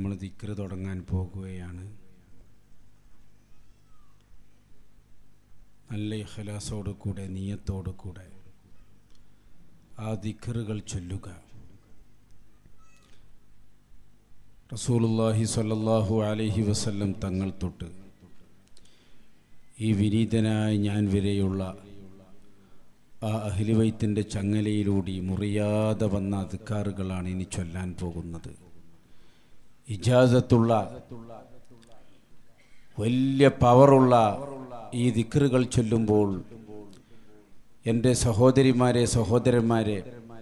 നമ്മൾ ദിക്റ് തുടങ്ങാൻ പോകുകയാണ് നല്ല ഇഖലാസോടു കൂടെ നീയത്തോടു കൂടെ ആ ദിക്റുകൾ ചൊല്ലുക റസൂലുള്ളാഹി സ്വല്ലല്ലാഹു അലൈഹി വസല്ലം തങ്ങൾ തൊട്ട് ഈ വിനീതനായ ഞാൻ വരെയുള്ള ആ അഹിലിവൈത്തിൻ്റെ ചങ്ങലയിലൂടെ മുറിയാതെ വന്ന അധികാറുകളാണ് ഇനി ചൊല്ലാൻ പോകുന്നത് ഇജാസത്തുള്ള വലിയ പവറുള്ള ഈ ദിക്റുകൾ ചൊല്ലുമ്പോൾ എൻ്റെ സഹോദരിമാരെ സഹോദരന്മാരെ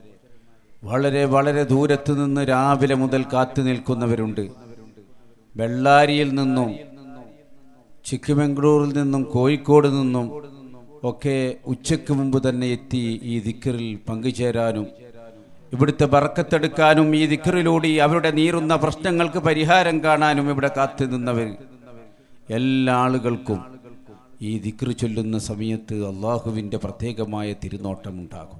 വളരെ വളരെ ദൂരത്ത് നിന്ന് രാവിലെ മുതൽ കാത്തു നിൽക്കുന്നവരുണ്ട് ബെള്ളാരിയിൽ നിന്നും ചിക്കമംഗളൂരിൽ നിന്നും കോഴിക്കോട് നിന്നും ഒക്കെ ഉച്ചയ്ക്ക് മുമ്പ് തന്നെ എത്തി ഈ ദിക്കറിൽ പങ്കുചേരാനും ഇവിടുത്തെ ബറക്കത്തെടുക്കാനും ഈ ദിക്കറിലൂടെ അവരുടെ നീറുന്ന പ്രശ്നങ്ങൾക്ക് പരിഹാരം കാണാനും ഇവിടെ കാത്തു നിന്നവർ എല്ലാ ആളുകൾക്കും ഈ ദിക്റ് ചൊല്ലുന്ന സമയത്ത് അള്ളാഹുവിൻ്റെ പ്രത്യേകമായ തിരുനോട്ടമുണ്ടാകും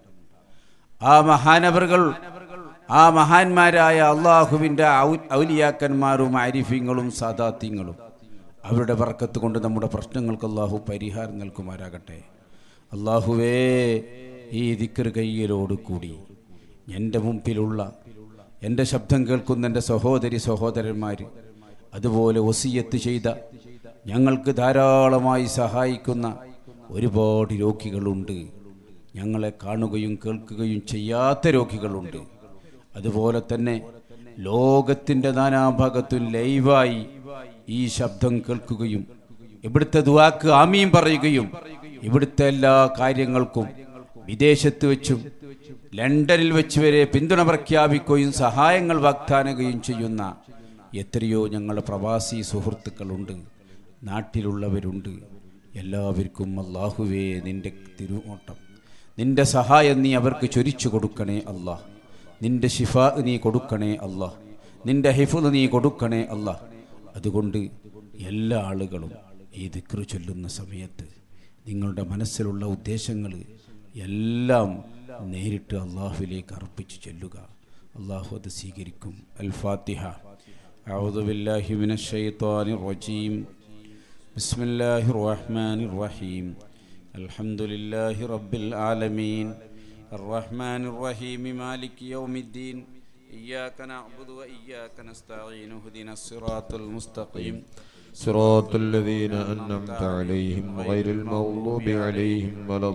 ആ മഹാനവറുകൾ ആ മഹാന്മാരായ അള്ളാഹുവിൻ്റെ ഔലിയാക്കന്മാരും ആരിഫ്യങ്ങളും സാദാത്യങ്ങളും അവരുടെ വർക്കത്ത് കൊണ്ട് നമ്മുടെ പ്രശ്നങ്ങൾക്ക് അള്ളാഹു പരിഹാരം നൽകുമാരാകട്ടെ അള്ളാഹുവേ ഈ ദിക്കർ കയ്യിലോട് കൂടി എൻ്റെ മുമ്പിലുള്ള എൻ്റെ ശബ്ദം കേൾക്കുന്ന എൻ്റെ സഹോദരി സഹോദരന്മാർ അതുപോലെ ഒസിയത്ത് ചെയ്ത ഞങ്ങൾക്ക് ധാരാളമായി സഹായിക്കുന്ന ഒരുപാട് രോഗികളുണ്ട് ഞങ്ങളെ കാണുകയും കേൾക്കുകയും ചെയ്യാത്ത രോഗികളുണ്ട് അതുപോലെ തന്നെ ലോകത്തിൻ്റെ നാനാഭാഗത്തും ലൈവായി ഈ ശബ്ദം കേൾക്കുകയും ഇവിടുത്തെ ദുവാക്ക് ആമീൻ പറയുകയും ഇവിടുത്തെ എല്ലാ കാര്യങ്ങൾക്കും വിദേശത്ത് വെച്ചും ലണ്ടനിൽ വെച്ച് വരെ പിന്തുണ പ്രഖ്യാപിക്കുകയും സഹായങ്ങൾ വാഗ്ദാനുകയും ചെയ്യുന്ന എത്രയോ ഞങ്ങളുടെ പ്രവാസി സുഹൃത്തുക്കളുണ്ട് നാട്ടിലുള്ളവരുണ്ട് എല്ലാവർക്കും അള്ളാഹുവേ നിന്റെ തിരുനോട്ടം നിന്റെ സഹായം നീ അവർക്ക് ചൊരിച്ചു കൊടുക്കണേ അല്ലാ നിന്റെ ഷിഫ നീ കൊടുക്കണേ അല്ലാ നിന്റെ ഹിഫുദ് നീ കൊടുക്കണേ അല്ലാ അതുകൊണ്ട് എല്ലാ ആളുകളും ഈ ദിക്റ് ചൊല്ലുന്ന സമയത്ത് നിങ്ങളുടെ മനസ്സിലുള്ള ഉദ്ദേശങ്ങൾ എല്ലാം നേരിട്ട് അള്ളാഹുവിലേക്ക് അർപ്പിച്ച് ചൊല്ലുക അള്ളാഹു അത് സ്വീകരിക്കും അൽ ഫാത്തിഹ أعوذ بالله من الشيطان الرجيم بسم الله الرحمن الرحيم الحمد لله رب العالمين الرحمن الرحيم مالك يوم الدين إياك نعبد وإياك نستعين اهدنا الصراط المستقيم صراط الذين أنعمت عليهم غير المغضوب عليهم ولا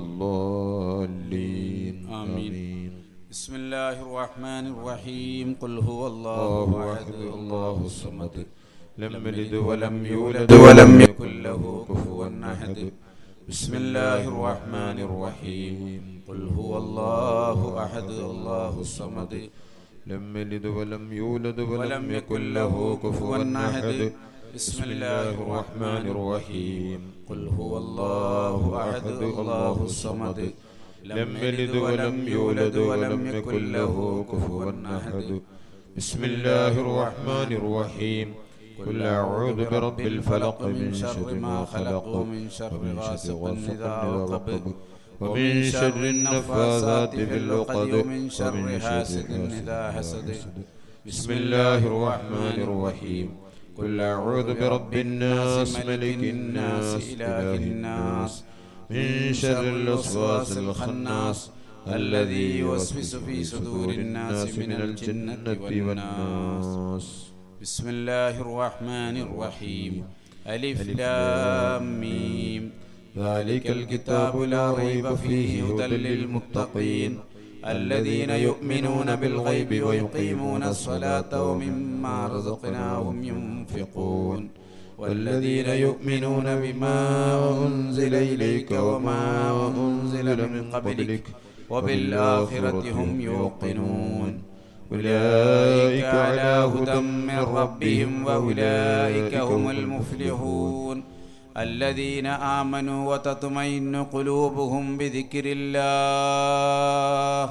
الضالين آمين. بسم الله الرحمن الرحيم قل هو الله الله أحد أحد الله الله الصمد الصمد لم يلد ولم يولد ولم يكن له كفوا أحد بسم الله الرحمن الرحيم قل هو الله أحد الله الصمد لم يلد ولم يولد ولم يكن له كفوا أحد بسم الله الرحمن الرحيم قل هو الله أحد الله الصمد لم يلد ولم يولد ولم يكن له كفوا أحد بسم الله الرحمن الرحيم قل أعوذ برب الفلق من شر ما خلق ومن شر ومن شر غاسق غاسق إذا إذا وقب وقب ومن شر النفاثات في العقد ومن شر حاسد إذا حسد بسم الله الرحمن الرحيم قل أعوذ برب الناس ملك الناس إله الناس من شر الوسواس الخناس الذي يوسوس في صدور الناس من الجنة والناس بسم الله الرحمن الرحيم ألف لام ميم ذلك الكتاب لا ريب فيه هدى للمتقين الذين يؤمنون بالغيب ويقيمون الصلاة ومما رزقناهم ينفقون والذين يؤمنون بما أنزل إليك وما أنزل من قبلك وبالآخرة هم يوقنون أولئك على هدى من ربهم وأولئك هم المفلحون الذين آمنوا وتطمئن قلوبهم بذكر الله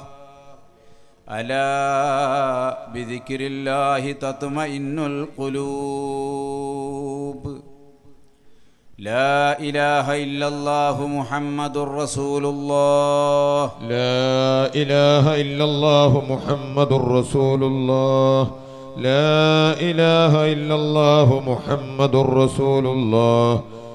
ألا بذكر الله تطمئن القلوب لا إله إلا الله محمد رسول الله لا إله إلا الله محمد رسول الله لا إله إلا الله محمد رسول الله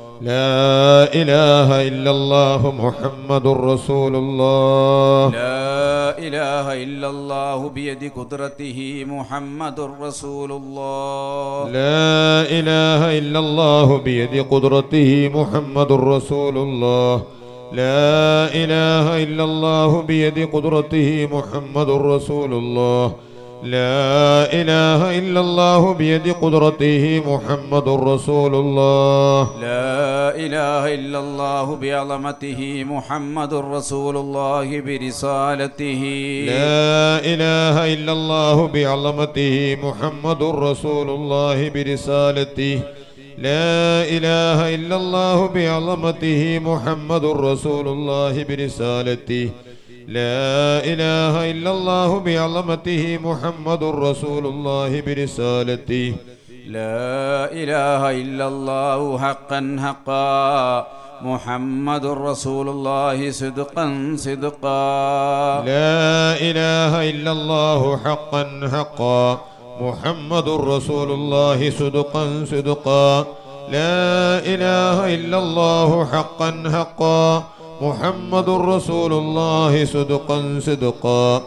لا إله إلا الله محمد رسول الله لا إله إلا الله بيد قدرته محمد رسول الله لا إله إلا الله بيد قدرته محمد رسول الله لا إله إلا الله بيد قدرته محمد رسول الله لا إله إلا الله بيد قدرته محمد رسول الله لا إله إلا الله بعظمته محمد رسول الله برسالته لا إله إلا الله بعظمته محمد رسول الله برسالته لا إله إلا الله بعظمته محمد رسول الله برسالته لا إله إلا الله بعظمته محمد رسول الله برسالته لا إله إلا الله حقا حقا محمد رسول الله صدقا صدقا لا إله إلا الله حقا حقا محمد رسول الله صدقا صدقا لا إله إلا الله حقا حقا محمد رسول الله صدقا صدقا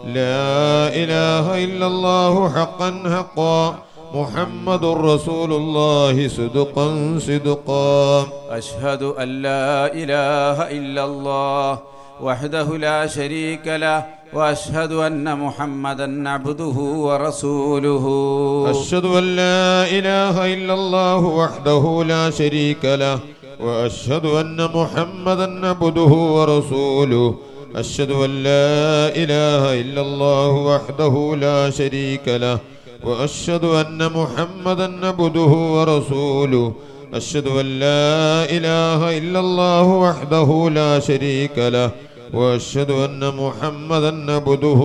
لا إله إلا الله حقا حقا محمد رسول الله صدقا صدقا أشهد أن لا إله إلا الله وحده لا شريك له وأشهد أن محمدا عبده ورسوله أشهد أن لا إله إلا الله وحده لا شريك له وأشهد أن محمدا عبده ورسوله أشهد أن لا إله إلا الله وحده لا شريك له وأشهد أن محمدا عبده ورسوله أشهد أن لا إله إلا الله وحده لا شريك له وأشهد أن محمدا عبده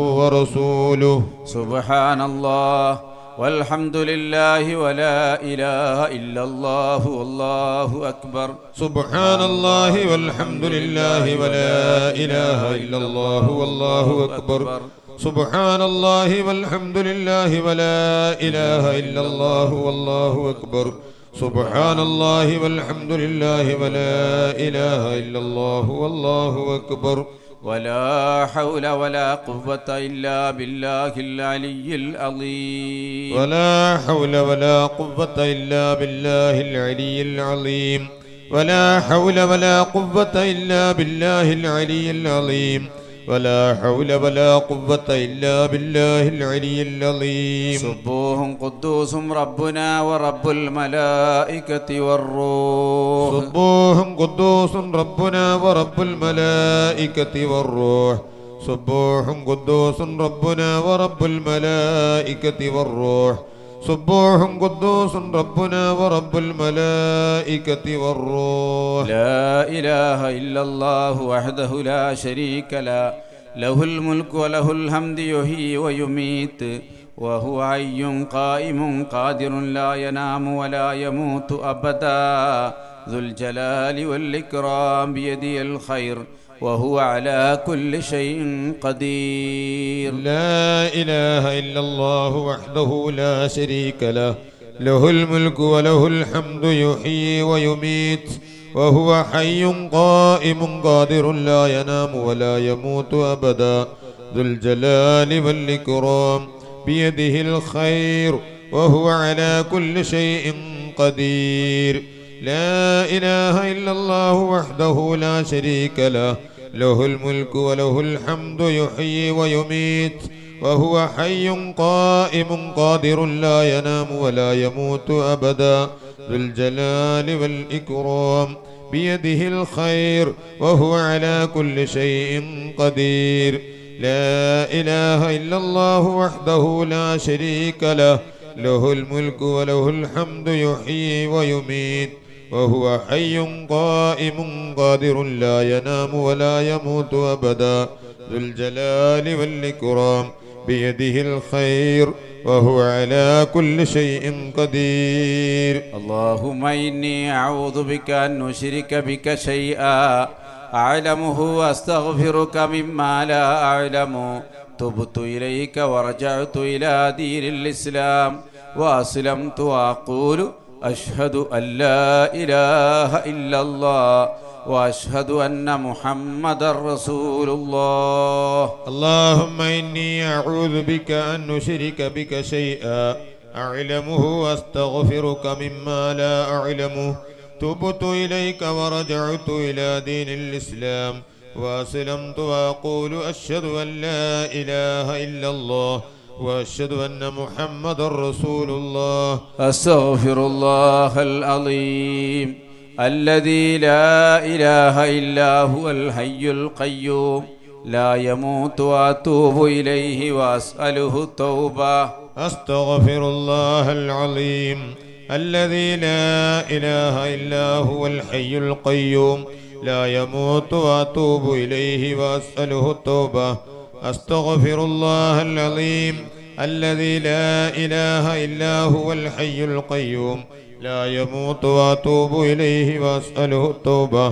ورسوله سبحان الله والحمد لله ولا إله إلا الله والله أكبر سبحان الله والحمد لله ولا إله إلا الله والله أكبر سبحان الله والحمد لله ولا إله إلا الله والله أكبر سبحان الله والحمد لله ولا إله إلا الله والله أكبر ولا حول ولا قوة إلا بالله العلي العظيم ولا حول ولا قوة إلا بالله العلي العظيم ولا حول ولا قوة إلا بالله العلي العظيم ولا حول ولا قوة إلا بالله العلي العظيم سبوه قدوس ربنا ورب الملائكة والروح سبوح قدوس ربنا ورب الملائكة والروح سبوح قدوس ربنا ورب الملائكة والروح سبوح قدوس ربنا ورب الملائكة والروح لا إله إلا الله وحده لا شريك له له الملك وله الحمد يحيي ويميت وهو حي قائم قادر لا ينام ولا يموت أبدا ذو الجلال والإكرام بيده الخير وهو على كل شيء قدير لا إله إلا الله وحده لا شريك له له الملك وله الحمد يحيي ويميت وهو حي قائم قادر لا ينام ولا يموت أبدا ذو الجلال والإكرام بيده الخير وهو على كل شيء قدير لا إله إلا الله وحده لا شريك له له الملك وله الحمد يحيي ويميت وهو حي قائم قادر لا ينام ولا يموت أبدا ذو الجلال والإكرام بيده الخير وهو على كل شيء قدير لا إله إلا الله وحده لا شريك له له الملك وله الحمد يحيي ويميت وهو حي قائم قادر لا ينام ولا يموت أبدا ذو الجلال والإكرام بيده الخير وهو على كل شيء قدير اللهم إني أعوذ بك أن أشرك بك شيئا أعلمه وأستغفرك مما لا أعلم تبت إليك ورجعت إلى دين الإسلام وأسلمت وأقول أشهد أن لا إله إلا الله وأشهد أن محمد رسول الله اللهم إني أعوذ بك أن نشرك بك شيئا أعلمه وأستغفرك مما لا أعلمه تبت إليك ورجعت إلى دين الإسلام وأسلمت وأقول أشهد أن لا إله إلا الله وأشهد أن محمد رسول الله أستغفر الله العظيم الذي لا إله إلا هو الحي القيوم لا يموت وأتوب إليه وأسأله التوبة أستغفر الله العظيم الذي لا إله إلا هو الحي القيوم لا يموت وأتوب إليه وأسأله التوبة أستغفر الله العظيم الذي لا إله إلا هو الحي القيوم لا يموت وأتوب إليه وأسأله التوبة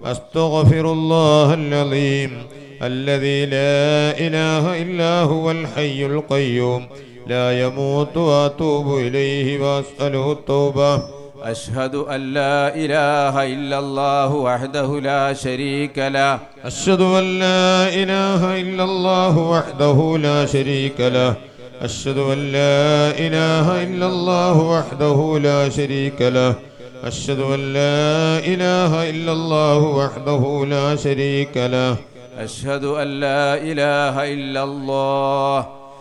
أستغفر الله العظيم الذي لا إله إلا هو الحي القيوم لا يموت وأتوب إليه وأسأله التوبة أشهد أن لا إله إلا الله وحده لا شريك له أشهد أن لا إله إلا الله وحده لا شريك له أشهد أن لا إله إلا الله وحده لا شريك له أشهد أن لا إله إلا الله وحده لا شريك له أشهد أن لا إله إلا الله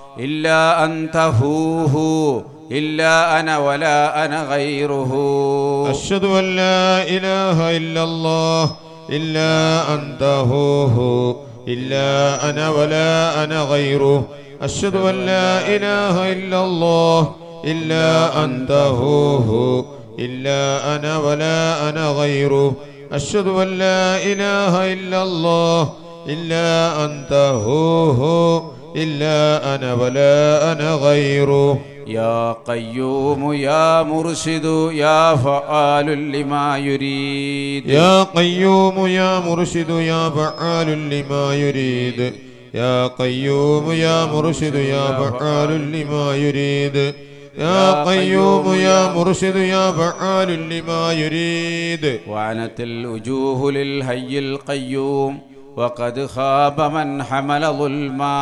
إلا أنت هو هو إلا أنا ولا أنا غيره أشهد أن لا إله إلا الله إلا أنت هو هو إلا أنا ولا أنا غيره أشهد أن لا إله إلا الله إلا أنت هو هو إلا أنا ولا أنا غيره أشهد أن لا إله إلا الله إلا أنت هو هو إلا أنا ولا أنا غيره يا قيوم يا مرشد يا فعال لما يريد يا قيوم يا مرشد يا فعال لما يريد يا قيوم يا مرشد يا فعال لما يريد يا قيوم يا مرشد يا فعال لما يريد وعنت الوجوه للهي القيوم وقد خاب من حمل ظلما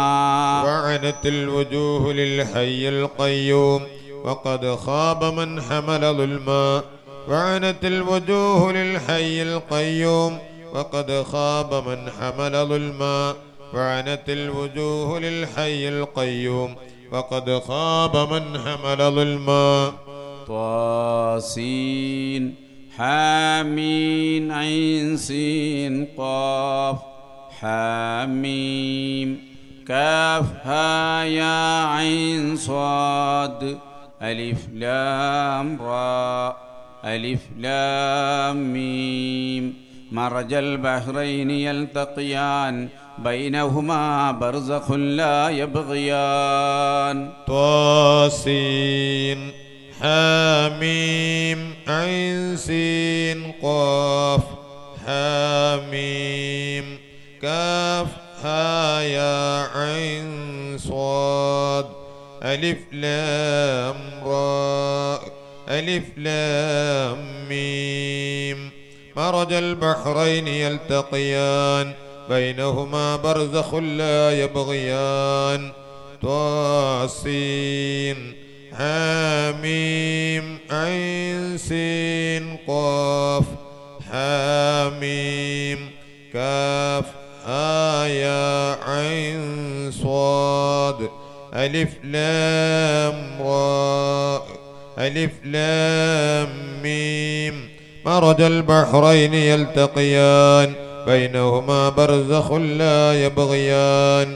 وعنت الوجوه للحي القيوم وقد خاب من حمل ظلما وعنت الوجوه للحي القيوم وقد خاب من حمل ظلما وعنت الوجوه للحي القيوم وقد خاب من حمل ظلما طاسين حامين عين سين قاف حاميم كاف ها يا عين صاد ألف لام راء ألف لام ميم مرج البحرين يلتقيان بينهما برزخ لا يبغيان طاسين حاميم عين سين قاف حاميم كاف ها يا عين صاد ألف لام راء ألف لام ميم مرج البحرين يلتقيان بينهما برزخ لا يبغيان طاسين حاميم عين سين قاف حاميم كاف آيا عين صاد ألف لام راء ألف لام ميم مرج البحرين يلتقيان بينهما برزخ لا يبغيان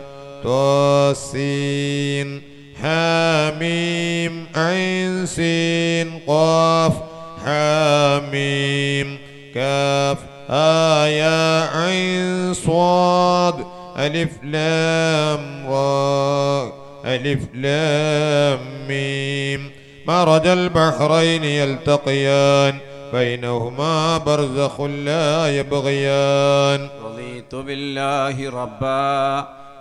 طاسين حاميم عين سين قاف حاميم كاف آيا عين صاد ألف لام راء ألف لام ميم مرج البحرين يلتقيان بينهما برزخ لا يبغيان رضيت بالله ربا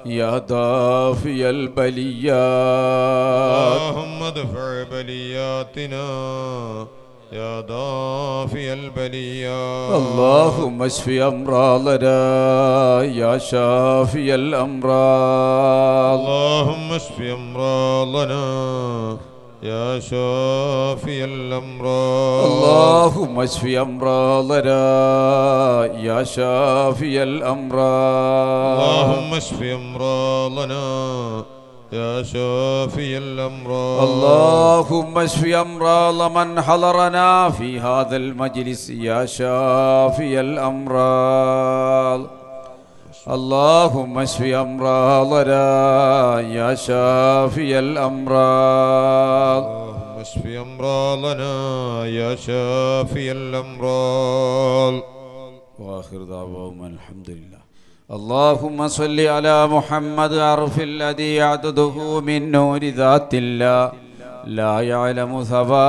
يا دافي البليات اللهم ادفع بلياتنا يا دافي البليات اللهم اشف أمراضنا يا شافي الأمراض اللهم اشف امراضنا يا شافي الامراض اللهم اشف أمراضنا يا شافي الأمراض اللهم اشف امراضنا يا شافي الامراض اللهم اشف أمراض من حضرنا في هذا المجلس يا شافي الأمراض اللهم اشف أمراضنا يا شافي الأمراض اللهم اشف امراضنا يا شافي الامراض واخر دعواهم الحمد لله اللهم صل على محمد عرف الذي عدده من نور ذات الله لا يعلم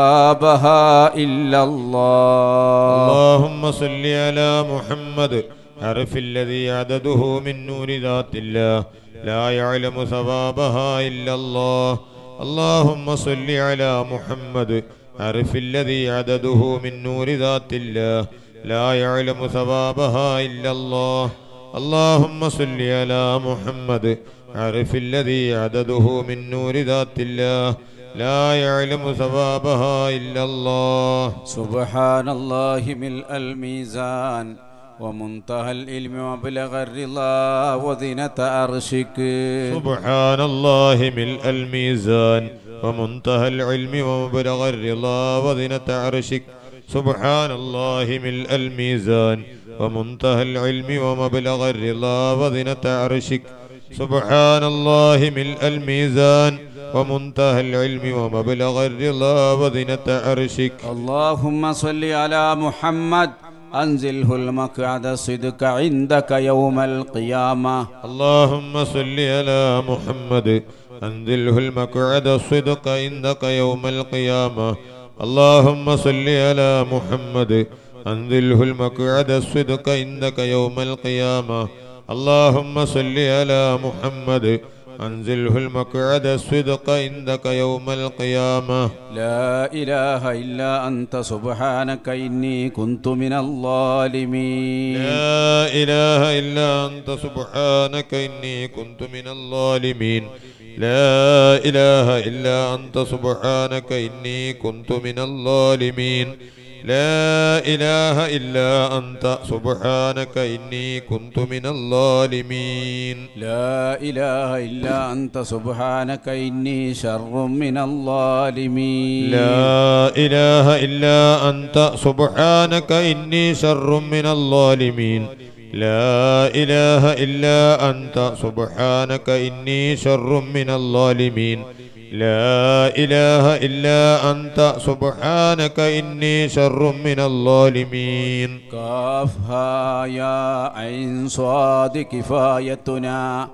ثوابها الا الله اللهم صل على محمد حرف الذي عدده من نور ذات الله لا يعلم ثوابها إلا الله اللهم صل على محمد حرف الذي عدده من نور ذات الله لا يعلم ثوابها إلا الله اللهم صل على محمد عرف الذي عدده من نور ذات الله لا يعلم ثوابها إلا الله سبحان الله ملء الميزان ومنتهى العلم ومبلغ الرضا وزنة عرشك سبحان الله ملء الميزان ومنتهى العلم ومبلغ الرضا وزنة عرشك سبحان الله ملء الميزان ومنتهى العلم ومبلغ الرضا وزنة عرشك سبحان الله ملء الميزان ومنتهى العلم ومبلغ الرضا وزنة عرشك اللهم صل على محمد أنزله المقعد صدق عندك يوم القيامة اللهم صل على محمد أنزله المقعد الصدق عندك يوم القيامة اللهم صل على محمد أنزله المقعد الصدق عندك يوم القيامة اللهم صل على محمد أنزله المقعد الصدق عندك يوم القيامة لا إله إلا أنت سبحانك إني كنت من الظالمين لا إله إلا أنت سبحانك إني كنت من الظالمين لا إله إلا أنت سبحانك إني كنت من الظالمين لا إله إلا أنت سبحانك إني كنت من الظالمين لا إله إلا أنت سبحانك إني شر من الظالمين لا إله إلا أنت سبحانك إني شر من الظالمين لا إله إلا أنت سبحانك إني شر من الظالمين لا إله إلا أنت سبحانك إني شر من الظالمين كافها يا عين صاد كفايتنا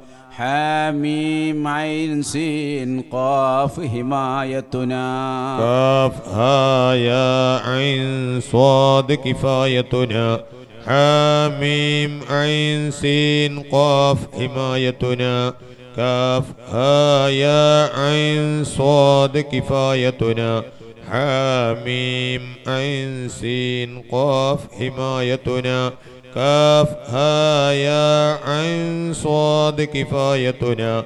حاميم عين سين قاف حمايتنا كاف ها يا عين صاد كفايتنا حاميم عين سين قاف حمايتنا كاف ها يا عين صاد كفايتنا حاميم عين سين قاف حمايتنا كاف ها يا عين صاد كفايتنا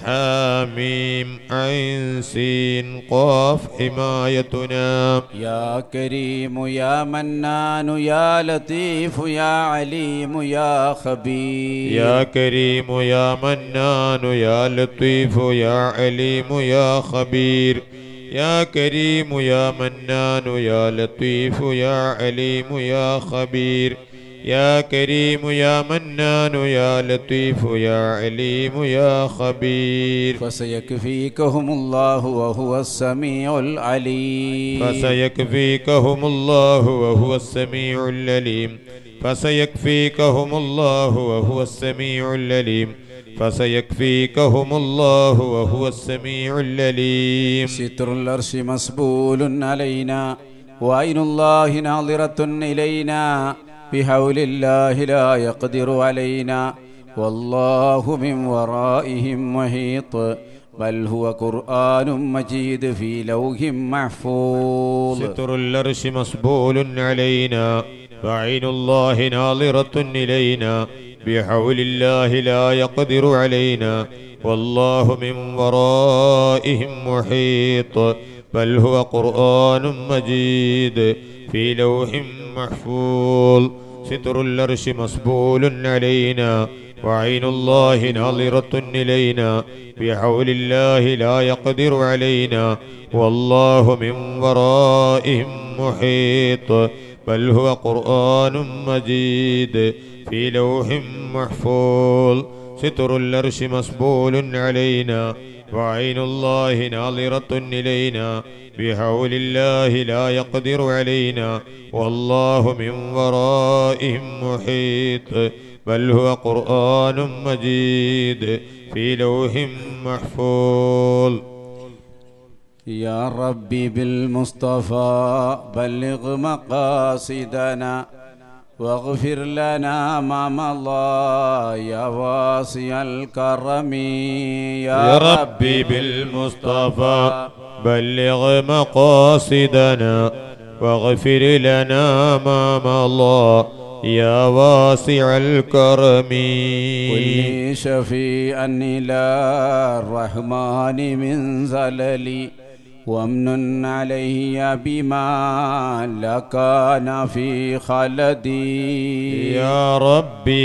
حاميم عين سين قاف حمايتنا يا كريم يا منان يا لطيف يا عليم يا خبير يا كريم يا منان يا لطيف يا عليم يا خبير يا كريم يا منان يا لطيف يا عليم يا خبير يا كريم يا منان يا لطيف يا عليم يا خبير فسيكفيكهم الله وهو السميع العليم فسيكفيكهم الله وهو السميع العليم فسيكفيكهم الله وهو السميع العليم فسيكفيكهم الله وهو السميع العليم ستر العرش مسبول علينا وعين الله ناظرة إلينا بحول الله لا يقدر علينا والله من ورائهم محيط بل هو قرآن مجيد في لوح محفوظ ستر الأرش مسبول علينا فعين الله ناظرة إلينا بحول الله لا يقدر علينا والله من ورائهم محيط بل هو قرآن مجيد في لوح محفوظ ستر الأرش مسبول علينا وعين الله ناظرة إلينا بحول الله لا يقدر علينا والله من ورائهم محيط بل هو قرآن مجيد في لوح محفوظ ستر الأرش مسبول علينا وعين الله ناظرة إلينا بحول الله لا يقدر علينا والله من ورائهم محيط بل هو قرآن مجيد في لوح محفوظ يا ربي بالمصطفى بلغ مقاصدنا واغفر لنا ما مضى يا واسع الكرم يا ربي بالمصطفى بلغ مقاصدنا واغفر لنا ما مضى يا واسع الكرم كل شفيعا إلى الرحمن من زللي وامن علي بما لكان في خلدي يا ربي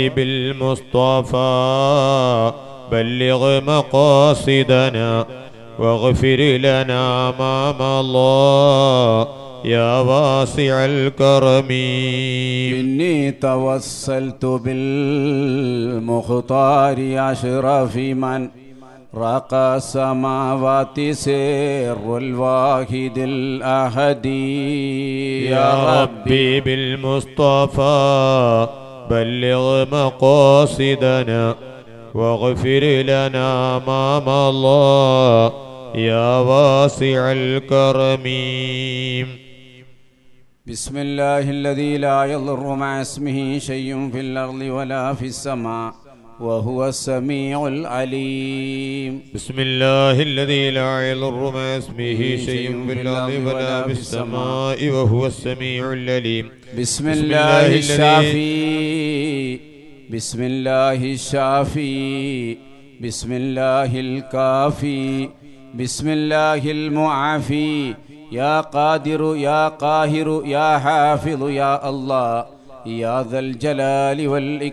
بالمصطفى بلغ مقاصدنا واغفر لنا ما مضى يا واسع الكرم إني توسلت بالمختار أشرف من رقى السماوات سر الواحد الأحد يا ربي بالمصطفى بلغ مقاصدنا واغفر لنا ما مضى يا واسع الكرم بسم الله الذي لا يضر مع اسمه شيء في الأرض ولا في السماء وهو السميع العليم بسم الله الذي لا يضر مع اسمه شيء في الأرض ولا في السماء وهو السميع العليم بسم بسم الله الله الذي- الشافي بسم الله الشافي بسم الله الكافي بسم الله المعافي يا قادر يا قاهر يا حافظ يا الله يا ذا الجلال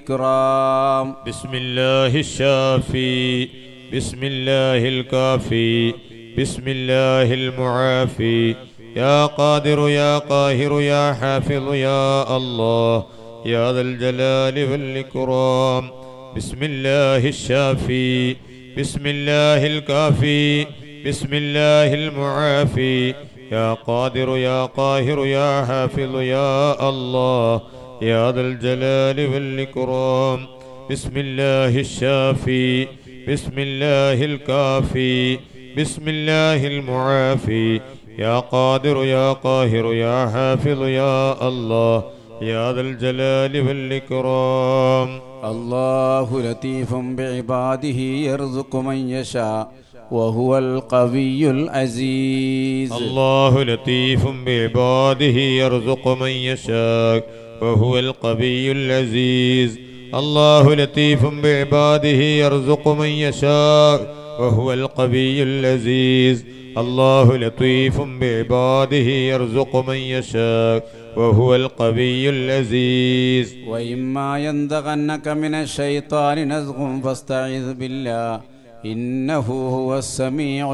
والإكرام بسم الله الشافي بسم الله الكافي بسم الله المعافي يا قادر يا قاهر يا حافظ يا الله يا ذا الجلال والإكرام بسم الله الشافي بسم الله الكافي بسم الله المعافي يا قادر يا قاهر يا حافظ يا الله يا ذا الجلال والإكرام بسم الله الشافي بسم الله الكافي بسم الله المعافي يا قادر يا قاهر يا حافظ يا الله يا ذا الجلال والإكرام الله لطيف بعباده يرزق من يشاء وهو القوي العزيز الله لطيف بعباده يرزق من يشاء وهو القوي العزيز الله لطيف بعباده يرزق من يشاء وهو القوي العزيز الله لطيف بعباده يرزق من يشاء وهو القوي العزيز وإما ينزغنك من الشيطان نزغ فاستعذ بالله إنه هو السميع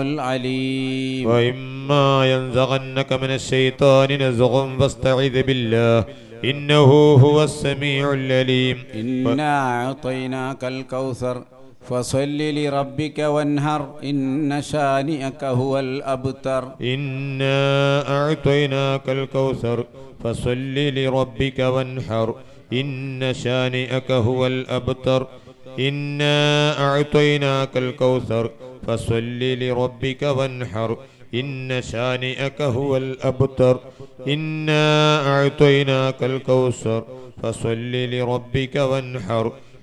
العليم وإما ينزغنك من الشيطان نزغ فاستعذ بالله إنه هو السميع العليم إنا أعطيناك الكوثر فصل لربك وانهر إن شانئك هو الأبتر إنا أعطيناك الكوثر فصل لربك وانحر إن شانئك هو الأبتر إنا أعطيناك الكوثر فصل لربك وانحر إن شانئك هو الأبتر إنا أعطيناك الكوثر فصل لربك وانحر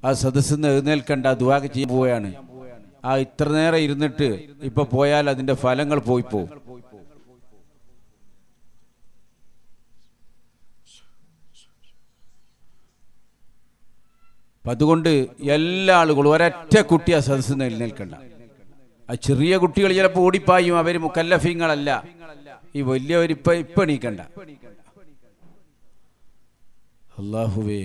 ആ സദസ്സിൽ നിന്ന് എഴുന്നേൽക്കണ്ട ദുവാക ചെയ്യാൻ പോവുകയാണ് ആ ഇത്ര നേരം ഇരുന്നിട്ട് ഇപ്പൊ പോയാൽ അതിന്റെ ഫലങ്ങൾ പോയി പോവും അപ്പൊ അതുകൊണ്ട് എല്ലാ ആളുകളും ഒരൊറ്റ കുട്ടി ആ സദസ്സിൽ നിന്ന് എഴുന്നേൽക്കണ്ട ആ ചെറിയ കുട്ടികൾ ചിലപ്പോൾ ഓടിപ്പായും അവര് മുക്കല്ലഫീങ്ങളല്ല ഈ വലിയവരിപ്പ ഇപ്പൊ എണീക്കണ്ട അള്ളാഹുവേ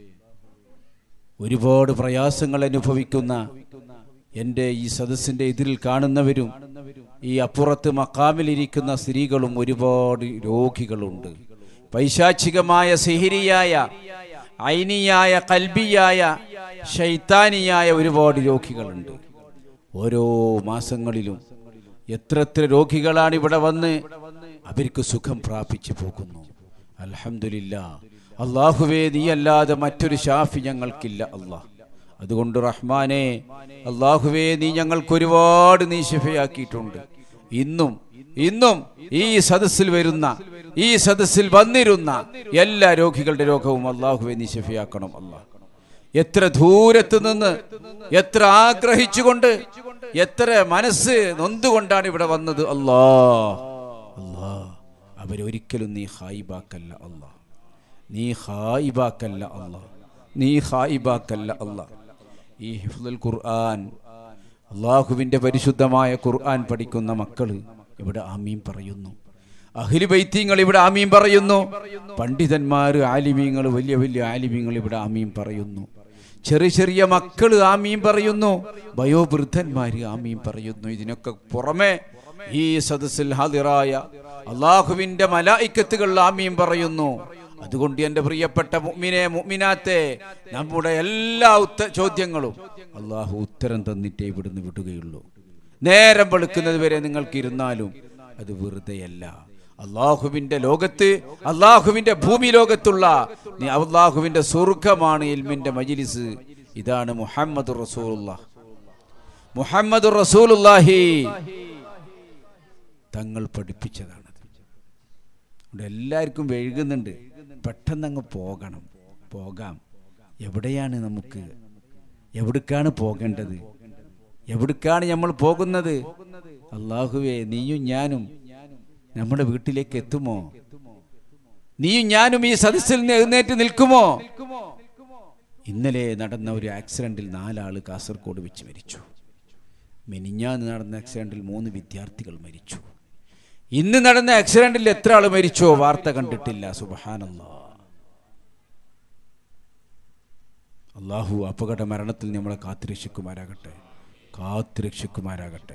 ഒരുപാട് പ്രയാസങ്ങൾ അനുഭവിക്കുന്ന എൻ്റെ ഈ സദസ്സിന്റെ എതിരിൽ കാണുന്നവരും ഈ അപ്പുറത്ത് മക്കാമിലിരിക്കുന്ന സ്ത്രീകളും ഒരുപാട് രോഗികളുണ്ട് പൈശാചികമായ സിഹിരിയായ ഐനിയായ കൽബിയായ ശൈത്താനിയായ ഒരുപാട് രോഗികളുണ്ട് ഓരോ മാസങ്ങളിലും എത്ര എത്ര രോഗികളാണ് ഇവിടെ വന്ന് അവർക്ക് സുഖം പ്രാപിച്ചു പോകുന്നു അൽഹംദുലില്ല അള്ളാഹുവേ നീയല്ലാതെ മറ്റൊരു ഷാഫി ഞങ്ങൾക്കില്ല അള്ളാഹ് അതുകൊണ്ട് റഹ്മാനെ അള്ളാഹുവേ നീ ഞങ്ങൾക്ക് ഒരുപാട് നീ ശിഫയാക്കിയിട്ടുണ്ട് ഇന്നും ഇന്നും ഈ സദസ്സിൽ വരുന്ന ഈ സദസ്സിൽ വന്നിരുന്ന എല്ലാ രോഗികളുടെ രോഗവും അള്ളാഹുവെ നീ ശിഫയാക്കണം അള്ളാഹ് എത്ര ദൂരത്ത് നിന്ന് എത്ര ആഗ്രഹിച്ചുകൊണ്ട് എത്ര മനസ്സ് നൊന്തുകൊണ്ടാണ് ഇവിടെ വന്നത് അല്ലാ അല്ലാ അവരൊരിക്കലും നീ ഹായിബാക്കല്ല അല്ലാ നീ ഹായിബാക്കല്ല അല്ലാ നീ ഹായിബാക്കല്ല അല്ലാ ഈ ഹിഫ്ദുൽ ഖുർആൻ അള്ളാഹുവിൻ്റെ പരിശുദ്ധമായ ഖുർആൻ പഠിക്കുന്ന മക്കള് ഇവിടെ ആമീൻ പറയുന്നു അഖിലി ബൈത്യങ്ങൾ ഇവിടെ ആമീൻ പറയുന്നു പണ്ഡിതന്മാര് ആലിമീങ്ങൾ വലിയ വലിയ ആലിമീങ്ങൾ ഇവിടെ ആമീൻ പറയുന്നു ചെറിയ ചെറിയ മക്കള് ആമീൻ പറയുന്നു വയോവൃദ്ധന്മാര് ആമീൻ പറയുന്നു ഇതിനൊക്കെ പുറമെ ഈ സദസ്സിൽ ഹാദിറായ അള്ളാഹുവിന്റെ മലായിക്കത്തുകൾ ആമീൻ പറയുന്നു അതുകൊണ്ട് എൻ്റെ പ്രിയപ്പെട്ട മുഅ്മിനെ മുഅ്മിനാത്തെ നമ്മുടെ എല്ലാ ഉത്ത ചോദ്യങ്ങളും അള്ളാഹു ഉത്തരം തന്നിട്ടേ ഇവിടുന്ന് വിടുകയുള്ളൂ നേരം വെളുക്കുന്നത് വരെ നിങ്ങൾക്ക് ഇരുന്നാലും അത് വെറുതെയല്ല അള്ളാഹുവിന്റെ ലോകത്ത് അള്ളാഹുവിന്റെ ഭൂമി ലോകത്തുള്ള നീ അള്ളാഹുവിന്റെ സ്വർഗമാണ് ഇൽമിന്റെ മജിലിസ് ഇതാണ് മുഹമ്മദ് റസൂലുള്ള മുഹമ്മദ് റസൂലുല്ലാഹി തങ്ങൾ പഠിപ്പിച്ചതാണത് അതുകൊണ്ട് എല്ലാവർക്കും വഴുകുന്നുണ്ട് പെട്ടെന്ന് അങ്ങ് പോകണം പോകാം എവിടെയാണ് നമുക്ക് എവിടേക്കാണ് പോകേണ്ടത് എവിടേക്കാണ് നമ്മൾ പോകുന്നത് അള്ളാഹുവേ നീയും ഞാനും നമ്മുടെ വീട്ടിലേക്ക് എത്തുമോ നീയും ഞാനും ഈ സദസ്സിൽ നിന്ന് എഴുന്നേറ്റ് നിൽക്കുമോ ഇന്നലെ നടന്ന ഒരു ആക്സിഡന്റിൽ നാലാള് കാസർഗോഡ് വെച്ച് മരിച്ചു മെനിഞ്ഞാന്ന് നടന്ന ആക്സിഡന്റിൽ മൂന്ന് വിദ്യാർത്ഥികൾ മരിച്ചു ഇന്ന് നടന്ന ആക്സിഡന്റിൽ എത്ര ആൾ മരിച്ചോ വാർത്ത കണ്ടിട്ടില്ല സുബഹാനല്ല അള്ളാഹു അപകട മരണത്തിൽ നമ്മളെ കാത്തുരക്ഷിക്കുമാരാകട്ടെ കാത്തുരക്ഷിക്കുമാരാകട്ടെ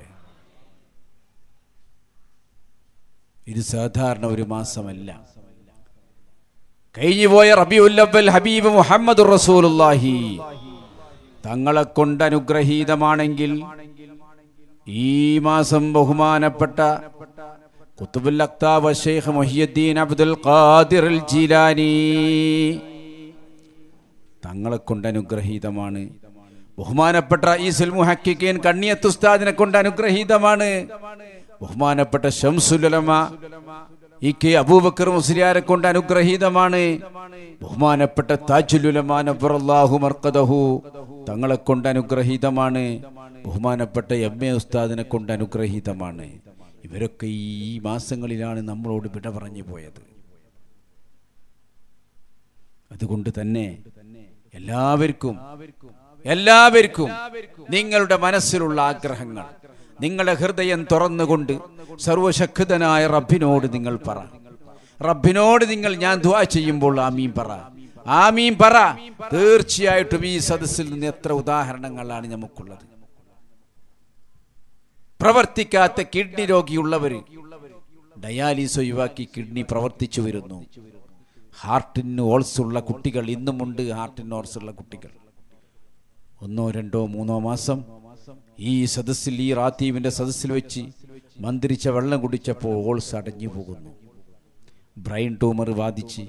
ഇത് സാധാരണ ഒരു മാസമല്ല കഴിഞ്ഞുപോയ റബിഉല്ലവൽ ഹബീബ് മുഹമ്മദ് റസൂലുള്ളാഹി തങ്ങളെ കൊണ്ട് അനുഗ്രഹീതമാണെങ്കിൽ ഈ മാസം ബഹുമാനപ്പെട്ട കുത്തുബുൽ അക്താബ് ഷെയ്ഖ് മുഹിയുദ്ദീൻ അബ്ദുൽ ഖാദിർ അൽ ജീലാനി തങ്ങളെ കൊണ്ട് അനുഗ്രഹീതമാണ് ബഹുമാനപ്പെട്ട ഈസുൽ മുഹക്കിക്കീൻ കണ്ണിയത്ത് ഉസ്താദിനെ കൊണ്ട് അനുഗ്രഹീതമാണ് ബഹുമാനപ്പെട്ട ഷംസുലമ ഇ കെ അബൂബക്കർ മുസ്ലിയാരെ കൊണ്ട് അനുഗ്രഹീതമാണ് ബഹുമാനപ്പെട്ട താജുലുലമാനഹു മർക്കദഹു തങ്ങളെ കൊണ്ട് അനുഗ്രഹീതമാണ് ബഹുമാനപ്പെട്ട എം എ ഉസ്താദിനെ കൊണ്ട് അനുഗ്രഹീതമാണ് ഇവരൊക്കെ ഈ മാസങ്ങളിലാണ് നമ്മളോട് വിട പറഞ്ഞു പോയത് അതുകൊണ്ട് തന്നെ എല്ലാവർക്കും എല്ലാവർക്കും നിങ്ങളുടെ മനസ്സിലുള്ള ആഗ്രഹങ്ങൾ നിങ്ങളുടെ ഹൃദയം തുറന്നുകൊണ്ട് സർവശക്തനായ റബ്ബിനോട് നിങ്ങൾ പറ റബ്ബിനോട് നിങ്ങൾ ഞാൻ ദുആ ചെയ്യുമ്പോൾ ആമീൻ പറ ആമീൻ പറ തീർച്ചയായിട്ടും ഈ സദസ്സിൽ നിന്ന് എത്ര ഉദാഹരണങ്ങളാണ് നമുക്കുള്ളത് പ്രവർത്തിക്കാത്ത കിഡ്നി രോഗിയുള്ളവർ ഡയാലിസ് ഒഴിവാക്കി കിഡ്നി പ്രവർത്തിച്ചു വരുന്നു ഹാർട്ടിന് ഓൾസ് ഉള്ള കുട്ടികൾ ഇന്നുമുണ്ട് ഹാർട്ടിന് ഓൾസ് ഉള്ള കുട്ടികൾ ഒന്നോ രണ്ടോ മൂന്നോ മാസം ഈ സദസ്സിൽ ഈ റാത്തീവിന്റെ സദസ്സിൽ വെച്ച് മന്ത്രിച്ച വെള്ളം കുടിച്ചപ്പോൾ ഓൾസ് അടഞ്ഞു പോകുന്നു ബ്രെയിൻ ട്യൂമർ ബാധിച്ച്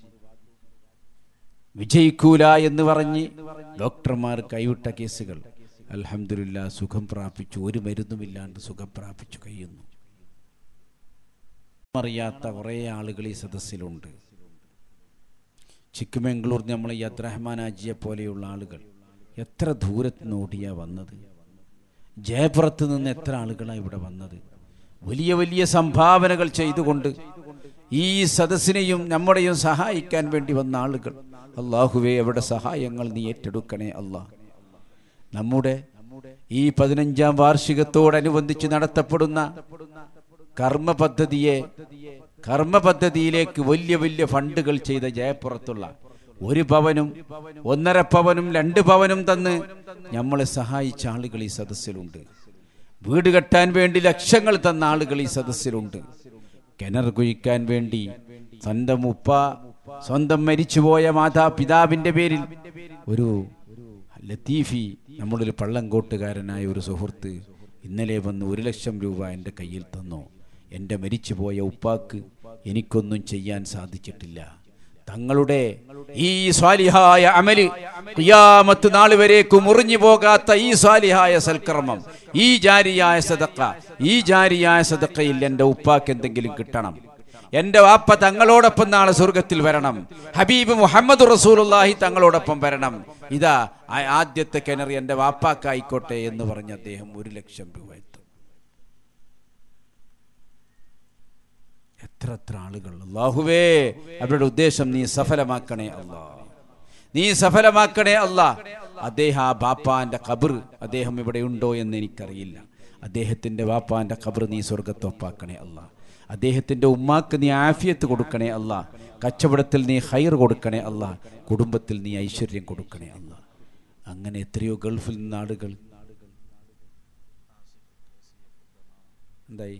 വിജയിക്കൂല എന്ന് പറഞ്ഞ് ഡോക്ടർമാർ കൈവിട്ട കേസുകൾ അൽഹംദുലില്ല സുഖം പ്രാപിച്ചു ഒരു മരുന്നുമില്ലാണ്ട് സുഖം പ്രാപിച്ചു കഴിയുന്നു അറിയാത്ത കുറേ ആളുകൾ ഈ സദസ്സിലുണ്ട് ചിക്കമംഗ്ലൂർ നമ്മളെ ഈ അബ്ദുറഹ്മാൻ ആജിയെ പോലെയുള്ള ആളുകൾ എത്ര ദൂരത്ത് നിന്ന് ഓടിയാ വന്നത് ജയപുരത്ത് നിന്ന് എത്ര ആളുകളാണ് ഇവിടെ വന്നത് വലിയ വലിയ സംഭാവനകൾ ചെയ്തുകൊണ്ട് ഈ സദസ്സിനെയും നമ്മുടെയും സഹായിക്കാൻ വേണ്ടി വന്ന ആളുകൾ അള്ളാഹുവേ അവരുടെ സഹായങ്ങൾ നീ ഏറ്റെടുക്കണേ അല്ലാ നമ്മുടെ ഈ പതിനഞ്ചാം വാർഷികത്തോടനുബന്ധിച്ച് നടത്തപ്പെടുന്ന കർമ്മ പദ്ധതിയെ കർമ്മ പദ്ധതിയിലേക്ക് വലിയ വലിയ ഫണ്ടുകൾ ചെയ്ത ജയപ്പുറത്തുള്ള ഒരു പവനും ഒന്നര പവനും രണ്ട് പവനും തന്ന് നമ്മളെ സഹായിച്ച ആളുകൾ ഈ സദസ്സിലുണ്ട് വീട് കെട്ടാൻ വേണ്ടി ലക്ഷങ്ങൾ തന്ന ആളുകൾ ഈ സദസ്സിലുണ്ട് കിണർ കുഴിക്കാൻ വേണ്ടി സ്വന്തം ഉപ്പ സ്വന്തം മരിച്ചുപോയ മാതാപിതാവിന്റെ പേരിൽ ഒരു ലത്തീഫി നമ്മുടെ ഒരു പള്ളങ്കോട്ടുകാരനായ ഒരു സുഹൃത്ത് ഇന്നലെ വന്ന് ഒരു ലക്ഷം രൂപ എൻ്റെ കയ്യിൽ തന്നു എൻ്റെ മരിച്ചുപോയ ഉപ്പാക്ക് എനിക്കൊന്നും ചെയ്യാൻ സാധിച്ചിട്ടില്ല തങ്ങളുടെ ഈ സ്വാലിഹായ അമല് ഖിയാമത്ത് നാൾ വരേക്കും മുറിഞ്ഞു പോകാത്ത ഈ സ്വാലിഹായ സൽക്കർമ്മം ഈ ജാരിയായ സദക്ക ഈ ജാരിയായ സദക്കയിൽ എൻ്റെ ഉപ്പാക്ക് എന്തെങ്കിലും കിട്ടണം എൻ്റെ വാപ്പ തങ്ങളോടൊപ്പം നാളെ സ്വർഗത്തിൽ വരണം ഹബീബ് മുഹമ്മദ് റസൂലുള്ളാഹി തങ്ങളോടൊപ്പം വരണം ഇതാ ആ ആദ്യത്തെ കിണർ എൻ്റെ വാപ്പാക്കായിക്കോട്ടെ എന്ന് പറഞ്ഞ് അദ്ദേഹം ഒരു ലക്ഷം രൂപ എത്തും എത്ര എത്ര ആളുകൾ അള്ളാഹുവേ അവരുടെ ഉദ്ദേശം നീ സഫലമാക്കണേ അല്ലാ നീ സഫലമാക്കണേ അല്ലാ അദ്ദേഹം ആ ബാപ്പാന്റെ ഖബർ അദ്ദേഹം ഇവിടെ ഉണ്ടോ എന്ന് എനിക്കറിയില്ല അദ്ദേഹത്തിന്റെ ബാപ്പാന്റെ ഖബർ നീ സ്വർഗത്തൊപ്പാക്കണേ അല്ലാ അദ്ദേഹത്തിന്റെ ഉമ്മാക്ക് നീ ആഫിയത്ത് കൊടുക്കണേ അല്ലാ കച്ചവടത്തിൽ നീ ഹൈർ കൊടുക്കണേ അല്ലാ കുടുംബത്തിൽ നീ ഐശ്വര്യം കൊടുക്കണേ അല്ലാ അങ്ങനെ എത്രയോ ഗൾഫിൽ നിന്ന് ആളുകൾ എന്തായി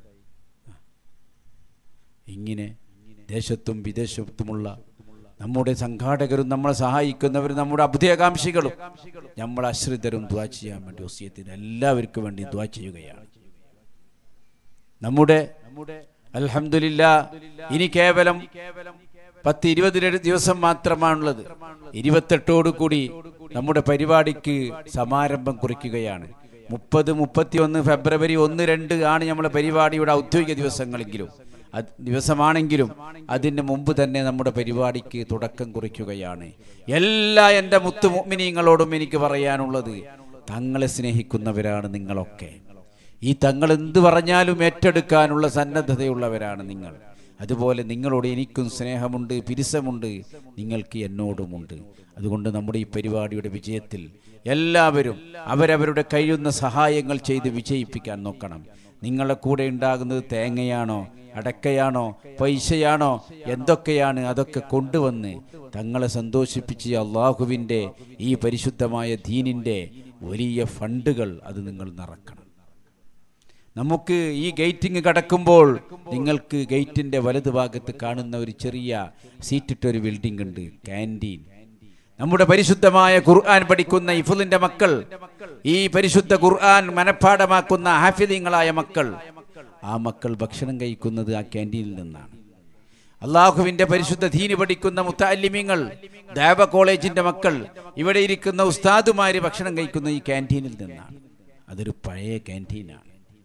ഇങ്ങനെ ദേശത്തും വിദേശത്തുമുള്ള നമ്മുടെ സംഘാടകരും നമ്മളെ സഹായിക്കുന്നവരും നമ്മുടെ അഭ്യുദയകാംക്ഷികളും നമ്മൾ അശ്രിതരും ദ്വാ ചെയ്യാൻ വേണ്ടി ഒസിയത്തിന് എല്ലാവർക്കും വേണ്ടി ദ്വാ ചെയ്യുകയാണ് നമ്മുടെ അൽഹംദുലില്ല ഇനി കേവലം പത്ത് ഇരുപത് ദിവസം മാത്രമാണുള്ളത് ഇരുപത്തെട്ടോടു കൂടി നമ്മുടെ പരിപാടിക്ക് സമാരംഭം കുറിക്കുകയാണ് മുപ്പത് മുപ്പത്തിയൊന്ന് ഫെബ്രുവരി ഒന്ന് രണ്ട് ആണ് നമ്മളെ പരിപാടിയുടെ ഔദ്യോഗിക ദിവസങ്ങളെങ്കിലും അത് ദിവസമാണെങ്കിലും അതിന് മുമ്പ് തന്നെ നമ്മുടെ പരിപാടിക്ക് തുടക്കം കുറിക്കുകയാണ് എല്ലാ എൻ്റെ മുത്തു മുഅ്മിനീങ്ങളോടും എനിക്ക് പറയാനുള്ളത് തങ്ങളെ സ്നേഹിക്കുന്നവരാണ് നിങ്ങളൊക്കെ ഈ തങ്ങൾ എന്ത് പറഞ്ഞാലും ഏറ്റെടുക്കാനുള്ള സന്നദ്ധതയുള്ളവരാണ് നിങ്ങൾ അതുപോലെ നിങ്ങളോട് എനിക്കും സ്നേഹമുണ്ട് പിരിസമുണ്ട് നിങ്ങൾക്ക് എന്നോടുമുണ്ട് അതുകൊണ്ട് നമ്മുടെ ഈ പരിപാടിയുടെ വിജയത്തിൽ എല്ലാവരും അവരവരുടെ കഴിയുന്ന സഹായങ്ങൾ ചെയ്ത് വിജയിപ്പിക്കാൻ നോക്കണം നിങ്ങളുടെ കൂടെ ഉണ്ടാകുന്നത് തേങ്ങയാണോ അടക്കയാണോ പൈസയാണോ എന്തൊക്കെയാണ് അതൊക്കെ കൊണ്ടുവന്ന് തങ്ങളെ സന്തോഷിപ്പിച്ച് അള്ളാഹുവിൻ്റെ ഈ പരിശുദ്ധമായ ദീനിൻ്റെ വലിയ ഫണ്ടുകൾ അത് നിങ്ങൾ നിറക്കണം നമുക്ക് ഈ ഗേറ്റിംഗ് കടക്കുമ്പോൾ നിങ്ങൾക്ക് ഗേറ്റിന്റെ വലതുഭാഗത്ത് കാണുന്ന ഒരു ചെറിയ സീറ്റിട്ട ഒരു ബിൽഡിംഗ് ഉണ്ട് ക്യാൻറ്റീൻ നമ്മുടെ പരിശുദ്ധമായ ഖുർആൻ പഠിക്കുന്ന ഇഫുലിന്റെ മക്കൾ ഈ പരിശുദ്ധ ഖുർആൻ മനഃപ്പാടമാക്കുന്ന ഹാഫിദീങ്ങളായ മക്കൾ ആ മക്കൾ ഭക്ഷണം കഴിക്കുന്നത് ആ ക്യാൻറ്റീനിൽ നിന്നാണ് അള്ളാഹുവിന്റെ പരിശുദ്ധ ധീന് പഠിക്കുന്ന മുത്താലിമ്യങ്ങൾ ദേവ കോളേജിന്റെ മക്കൾ ഇവിടെ ഇരിക്കുന്ന ഉസ്താദുമാര് ഭക്ഷണം കഴിക്കുന്ന ഈ ക്യാൻറ്റീനിൽ നിന്നാണ് അതൊരു പഴയ ക്യാൻറ്റീനാണ്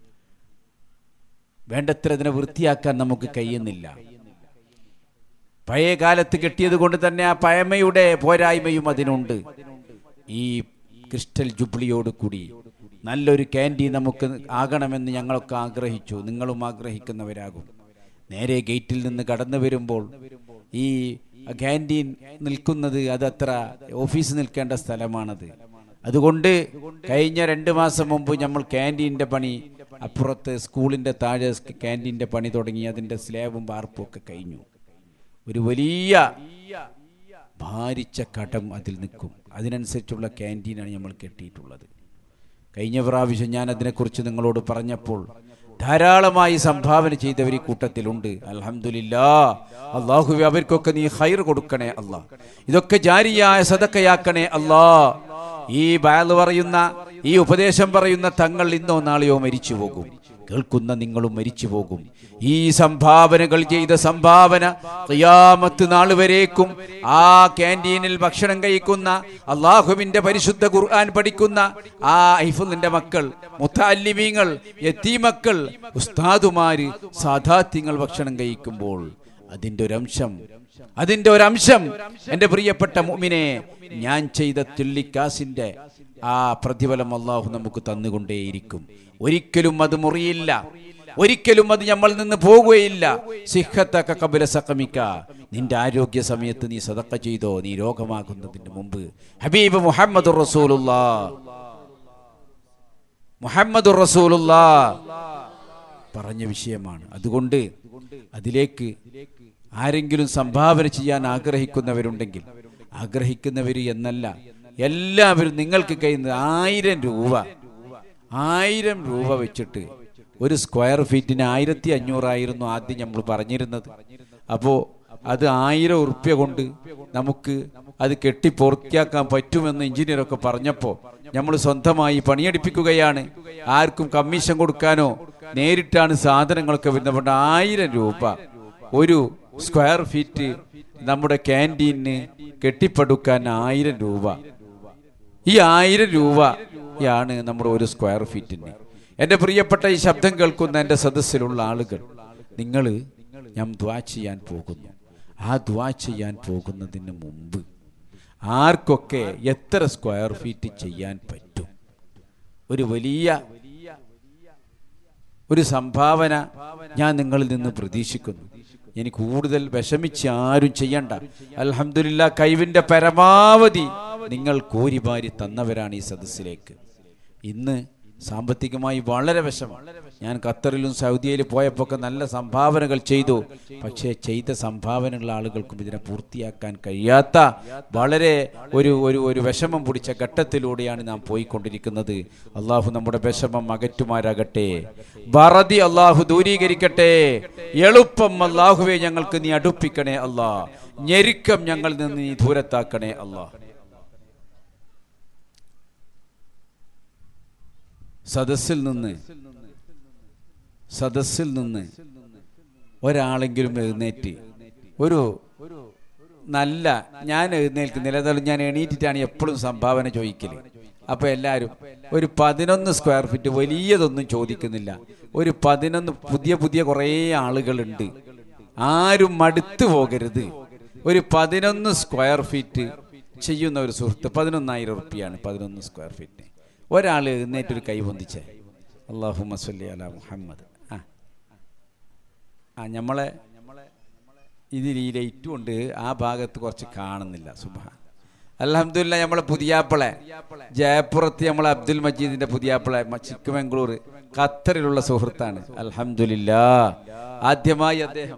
വേണ്ടത്ര അതിനെ വൃത്തിയാക്കാൻ നമുക്ക് കഴിയുന്നില്ല പഴയ കാലത്ത് കെട്ടിയത് കൊണ്ട് തന്നെ ആ പഴമയുടെ പോരായ്മയും അതിനുണ്ട് ഈ ക്രിസ്റ്റൽ ജുബ്ലിയോട് കൂടി നല്ലൊരു ക്യാൻറ്റീൻ നമുക്ക് ആകണമെന്ന് ഞങ്ങളൊക്കെ ആഗ്രഹിച്ചു നിങ്ങളും ആഗ്രഹിക്കുന്നവരാകും നേരെ ഗേറ്റിൽ നിന്ന് കടന്നു വരുമ്പോൾ ഈ ക്യാൻറ്റീൻ നിൽക്കുന്നത് അതത്ര ഓഫീസ് നിൽക്കേണ്ട സ്ഥലമാണത് അതുകൊണ്ട് കഴിഞ്ഞ രണ്ട് മാസം മുമ്പ് നമ്മൾ ക്യാൻറ്റീൻ്റെ പണി അപ്പുറത്ത് സ്കൂളിൻ്റെ താഴെ ക്യാൻറ്റീൻ്റെ പണി തുടങ്ങി അതിൻ്റെ സ്ലാബും വാർപ്പും ഒക്കെ കഴിഞ്ഞു ഒരു വലിയ ഭാരിച്ച കടം അതിൽ നിൽക്കും അതിനനുസരിച്ചുള്ള ക്യാൻറ്റീനാണ് നമ്മൾ കെട്ടിയിട്ടുള്ളത് കഴിഞ്ഞ പ്രാവശ്യം ഞാൻ അതിനെക്കുറിച്ച് നിങ്ങളോട് പറഞ്ഞപ്പോൾ ധാരാളമായി സംഭാവന ചെയ്തവർ ഈ കൂട്ടത്തിലുണ്ട് അലഹമില്ലാ അള്ളാഹു അവർക്കൊക്കെ നീ ഹൈർ കൊടുക്കണേ അല്ലാ ഇതൊക്കെ ജാരിയായ സതക്കയാക്കണേ അല്ലാ ഈ ബാല് പറയുന്ന ഈ ഉപദേശം പറയുന്ന തങ്ങൾ ഇന്നോ നാളെയോ മരിച്ചു പോകും കേൾക്കുന്ന നിങ്ങളും മരിച്ചു പോകും ഈ സംഭാവനകൾ ചെയ്ത സംഭാവന ഖിയാമത്ത് നാൾ വരേക്കും ആ ക്യാൻറ്റീനിൽ ഭക്ഷണം കഴിക്കുന്ന അള്ളാഹുവിന്റെ പരിശുദ്ധ ഖുർആൻ പഠിക്കുന്ന ആ ഐഫുലിന്റെ മക്കൾ മുത്താലിമീങ്ങൾ യത്തീമക്കൾ ഉസ്താദുമാര് സാധാത്യങ്ങൾ ഭക്ഷണം കഴിക്കുമ്പോൾ അതിൻ്റെ ഒരു അംശം അതിന്റെ ഒരംശം എൻ്റെ പ്രിയപ്പെട്ട മുഅ്മിനെ ഞാൻ ചെയ്ത തുള്ളിക്കാസിന്റെ ആ പ്രതിഫലം അള്ളാഹു നമുക്ക് തന്നുകൊണ്ടേയിരിക്കും ഒരിക്കലും അത് മുറിയില്ല ഒരിക്കലും അത് നമ്മൾ നിന്ന് പോകുകയില്ല സിഹത്തൊക്കെ കബില സക്കമിക്ക നിന്റെ ആരോഗ്യ സമയത്ത് നീ സതക്ക ചെയ്തോ നീ രോഗമാകുന്നതിന് മുമ്പ് ഹബീബ് മുഹമ്മദ് റസൂലുള്ള മുഹമ്മദ് റസൂലുള്ള പറഞ്ഞ വിഷയമാണ് അതുകൊണ്ട് അതിലേക്ക് ആരെങ്കിലും സംഭാവന ചെയ്യാൻ ആഗ്രഹിക്കുന്നവരുണ്ടെങ്കിൽ ആഗ്രഹിക്കുന്നവർ എന്നല്ല എല്ലാവരും നിങ്ങൾക്ക് കഴിയുന്ന ആയിരം രൂപ ആയിരം രൂപ വെച്ചിട്ട് ഒരു സ്ക്വയർ ഫീറ്റിന് ആയിരത്തി അഞ്ഞൂറായിരുന്നു ആദ്യം നമ്മൾ പറഞ്ഞിരുന്നത് അപ്പോൾ അത് ആയിരം ഉറുപ്യ കൊണ്ട് നമുക്ക് അത് കെട്ടി പൂർത്തിയാക്കാൻ പറ്റുമെന്ന് എഞ്ചിനീയറൊക്കെ പറഞ്ഞപ്പോൾ നമ്മൾ സ്വന്തമായി പണിയെടുപ്പിക്കുകയാണ് ആർക്കും കമ്മീഷൻ കൊടുക്കാനോ നേരിട്ടാണ് സാധനങ്ങളൊക്കെ വരുന്നത് കൊണ്ട് ആയിരം രൂപ ഒരു സ്ക്വയർ ഫീറ്റ് നമ്മുടെ ക്യാൻറ്റീന് കെട്ടിപ്പടുക്കാൻ ആയിരം രൂപ ഈ ആയിരം രൂപയാണ് നമ്മുടെ ഒരു സ്ക്വയർ ഫീറ്റിന് എൻ്റെ പ്രിയപ്പെട്ട ഈ ശബ്ദം കേൾക്കുന്ന എൻ്റെ സദസ്സിലുള്ള ആളുകൾ നിങ്ങൾ ഞാൻ ദ്വാ ചെയ്യാൻ പോകുന്നു ആ ദ്വാ ചെയ്യാൻ പോകുന്നതിന് മുമ്പ് ആർക്കൊക്കെ എത്ര സ്ക്വയർ ഫീറ്റ് ചെയ്യാൻ പറ്റും ഒരു വലിയ ഒരു സംഭാവന ഞാൻ നിങ്ങളിൽ നിന്ന് പ്രതീക്ഷിക്കുന്നു എനിക്ക് കൂടുതൽ വിഷമിച്ച് ആരും ചെയ്യണ്ട അൽഹംദുലില്ലാ കൈവിന്റെ പരമാവധി നിങ്ങൾ കോരിമാരി തന്നവരാണ് ഈ സദസ്സിലേക്ക് ഇന്ന് സാമ്പത്തികമായി വളരെ വിഷമം ഞാൻ ഖത്തറിലും സൗദിയിലും പോയപ്പോൾ ഒക്കെ നല്ല സംഭാവനകൾ ചെയ്തു പക്ഷേ ചെയ്ത സംഭാവനയുള്ള ആളുകൾക്കും ഇതിനെ പൂർത്തിയാക്കാൻ കഴിയാത്ത വളരെ ഒരു ഒരു ഒരു വിഷമം പിടിച്ച ഘട്ടത്തിലൂടെയാണ് നാം പോയിക്കൊണ്ടിരിക്കുന്നത് അള്ളാഹു നമ്മുടെ വിഷമം അകറ്റുമാരാകട്ടെ വറതി അള്ളാഹു ദൂരീകരിക്കട്ടെ എളുപ്പം അള്ളാഹുവെ ഞങ്ങൾക്ക് നീ അടുപ്പിക്കണേ അല്ലാ ഞെരുക്കം ഞങ്ങളിൽ നിന്ന് നീ ദൂരത്താക്കണേ അല്ലാ സദസ്സിൽ നിന്ന് സദസ്സിൽ നിന്ന് ഒരാളെങ്കിലും എഴുന്നേറ്റ് ഒരു നല്ല ഞാൻ എഴുന്നേൽക്കുന്നില്ല ഏതായാലും ഞാൻ എണീറ്റിട്ടാണ് എപ്പോഴും സംഭാവന ചോദിക്കല് അപ്പൊ എല്ലാവരും ഒരു പതിനൊന്ന് സ്ക്വയർ ഫീറ്റ് വലിയതൊന്നും ചോദിക്കുന്നില്ല ഒരു പതിനൊന്ന് പുതിയ പുതിയ കുറേ ആളുകളുണ്ട് ആരും മടുത്തു പോകരുത് ഒരു പതിനൊന്ന് സ്ക്വയർ ഫീറ്റ് ചെയ്യുന്ന ഒരു സുഹൃത്ത് പതിനൊന്നായിരം റുപ്യാണ് പതിനൊന്ന് സ്ക്വയർ ഫീറ്റ് ഒരാൾ എഴുന്നേറ്റൊരു കൈ പൊന്തിച്ചേ അള്ളാഹു മസ്ലി അല മുഹമ്മദ് ആ ആ നമ്മളെ ഇതിൽ ഈ ലൈറ്റ് കൊണ്ട് ആ ഭാഗത്ത് കുറച്ച് കാണുന്നില്ല സുബാ അലഹമില്ല നമ്മളെ പുതിയാപ്പിളെ ജയപ്പുറത്ത് നമ്മളെ അബ്ദുൽ മജീദിന്റെ പുതിയാപ്പിളെ മ- ചിക്കമംഗ്ലൂർ ഖത്തറിലുള്ള സുഹൃത്താണ് അൽഹംദുലില്ല ആദ്യമായി അദ്ദേഹം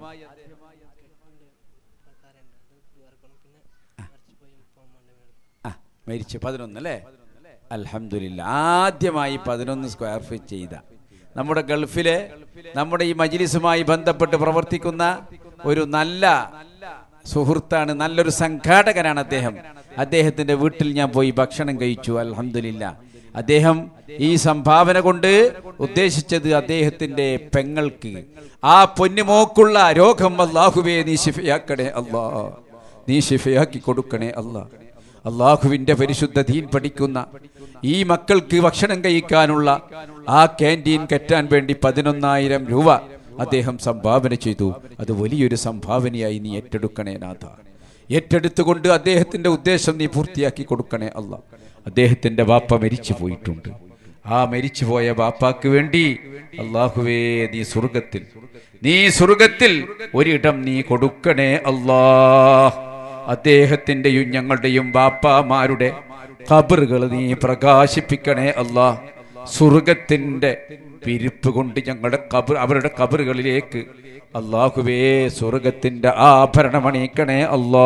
ആ മരിച്ചു പതിനൊന്ന് അല്ലേ അൽഹംദുലില്ല ആദ്യമായി പതിനൊന്ന് സ്ക്വയർ ഫീറ്റ് ചെയ്ത നമ്മുടെ ഗൾഫിലെ നമ്മുടെ ഈ മജിലിസുമായി ബന്ധപ്പെട്ട് പ്രവർത്തിക്കുന്ന ഒരു നല്ല സുഹൃത്താണ് നല്ലൊരു സംഘാടകനാണ് അദ്ദേഹം അദ്ദേഹത്തിന്റെ വീട്ടിൽ ഞാൻ പോയി ഭക്ഷണം കഴിച്ചു അൽഹംദുലില്ല അദ്ദേഹം ഈ സംഭാവന കൊണ്ട് ഉദ്ദേശിച്ചത് അദ്ദേഹത്തിന്റെ പെങ്ങൾക്ക് ആ പൊന്നുമോക്കുള്ള രോഗം അള്ളാഹുവേ നീ ശിഫയാക്കണേ അല്ലാ നീ ശിഫയാക്കി കൊടുക്കണേ അല്ലാ അള്ളാഹുവിന്റെ പരിശുദ്ധ ദീൻ പഠിക്കുന്ന ഈ മക്കൾക്ക് ഭക്ഷണം കഴിക്കാനുള്ള ആ ക്യാൻറ്റീൻ കെറ്റാൻ വേണ്ടി പതിനൊന്നായിരം രൂപ അദ്ദേഹം സംഭാവന ചെയ്തു അത് വലിയൊരു സംഭാവനയായി നീ ഏറ്റെടുക്കണേ നാഥ ഏറ്റെടുത്തുകൊണ്ട് അദ്ദേഹത്തിന്റെ ഉദ്ദേശം നീ പൂർത്തിയാക്കി കൊടുക്കണേ അല്ല അദ്ദേഹത്തിന്റെ വാപ്പ മരിച്ചു പോയിട്ടുണ്ട് ആ മരിച്ചുപോയ വാപ്പാക്ക് വേണ്ടി അള്ളാഹുവേ നീ സ്വർഗത്തിൽ നീ സ്വർഗത്തിൽ ഒരിടം നീ കൊടുക്കണേ അല്ലാ അദ്ദേഹത്തിന്റെയും ഞങ്ങളുടെയും ബാപ്പാമാരുടെ ഖബറുകൾ നീ പ്രകാശിപ്പിക്കണേ അല്ലാ സ്വർഗത്തിന്റെ വിരിപ്പ് കൊണ്ട് ഞങ്ങളുടെ കബർ അവരുടെ കബറുകളിലേക്ക് അള്ളാഹുവേ സ്വർഗത്തിന്റെ ആഭരണമണിയിക്കണേ അല്ലാ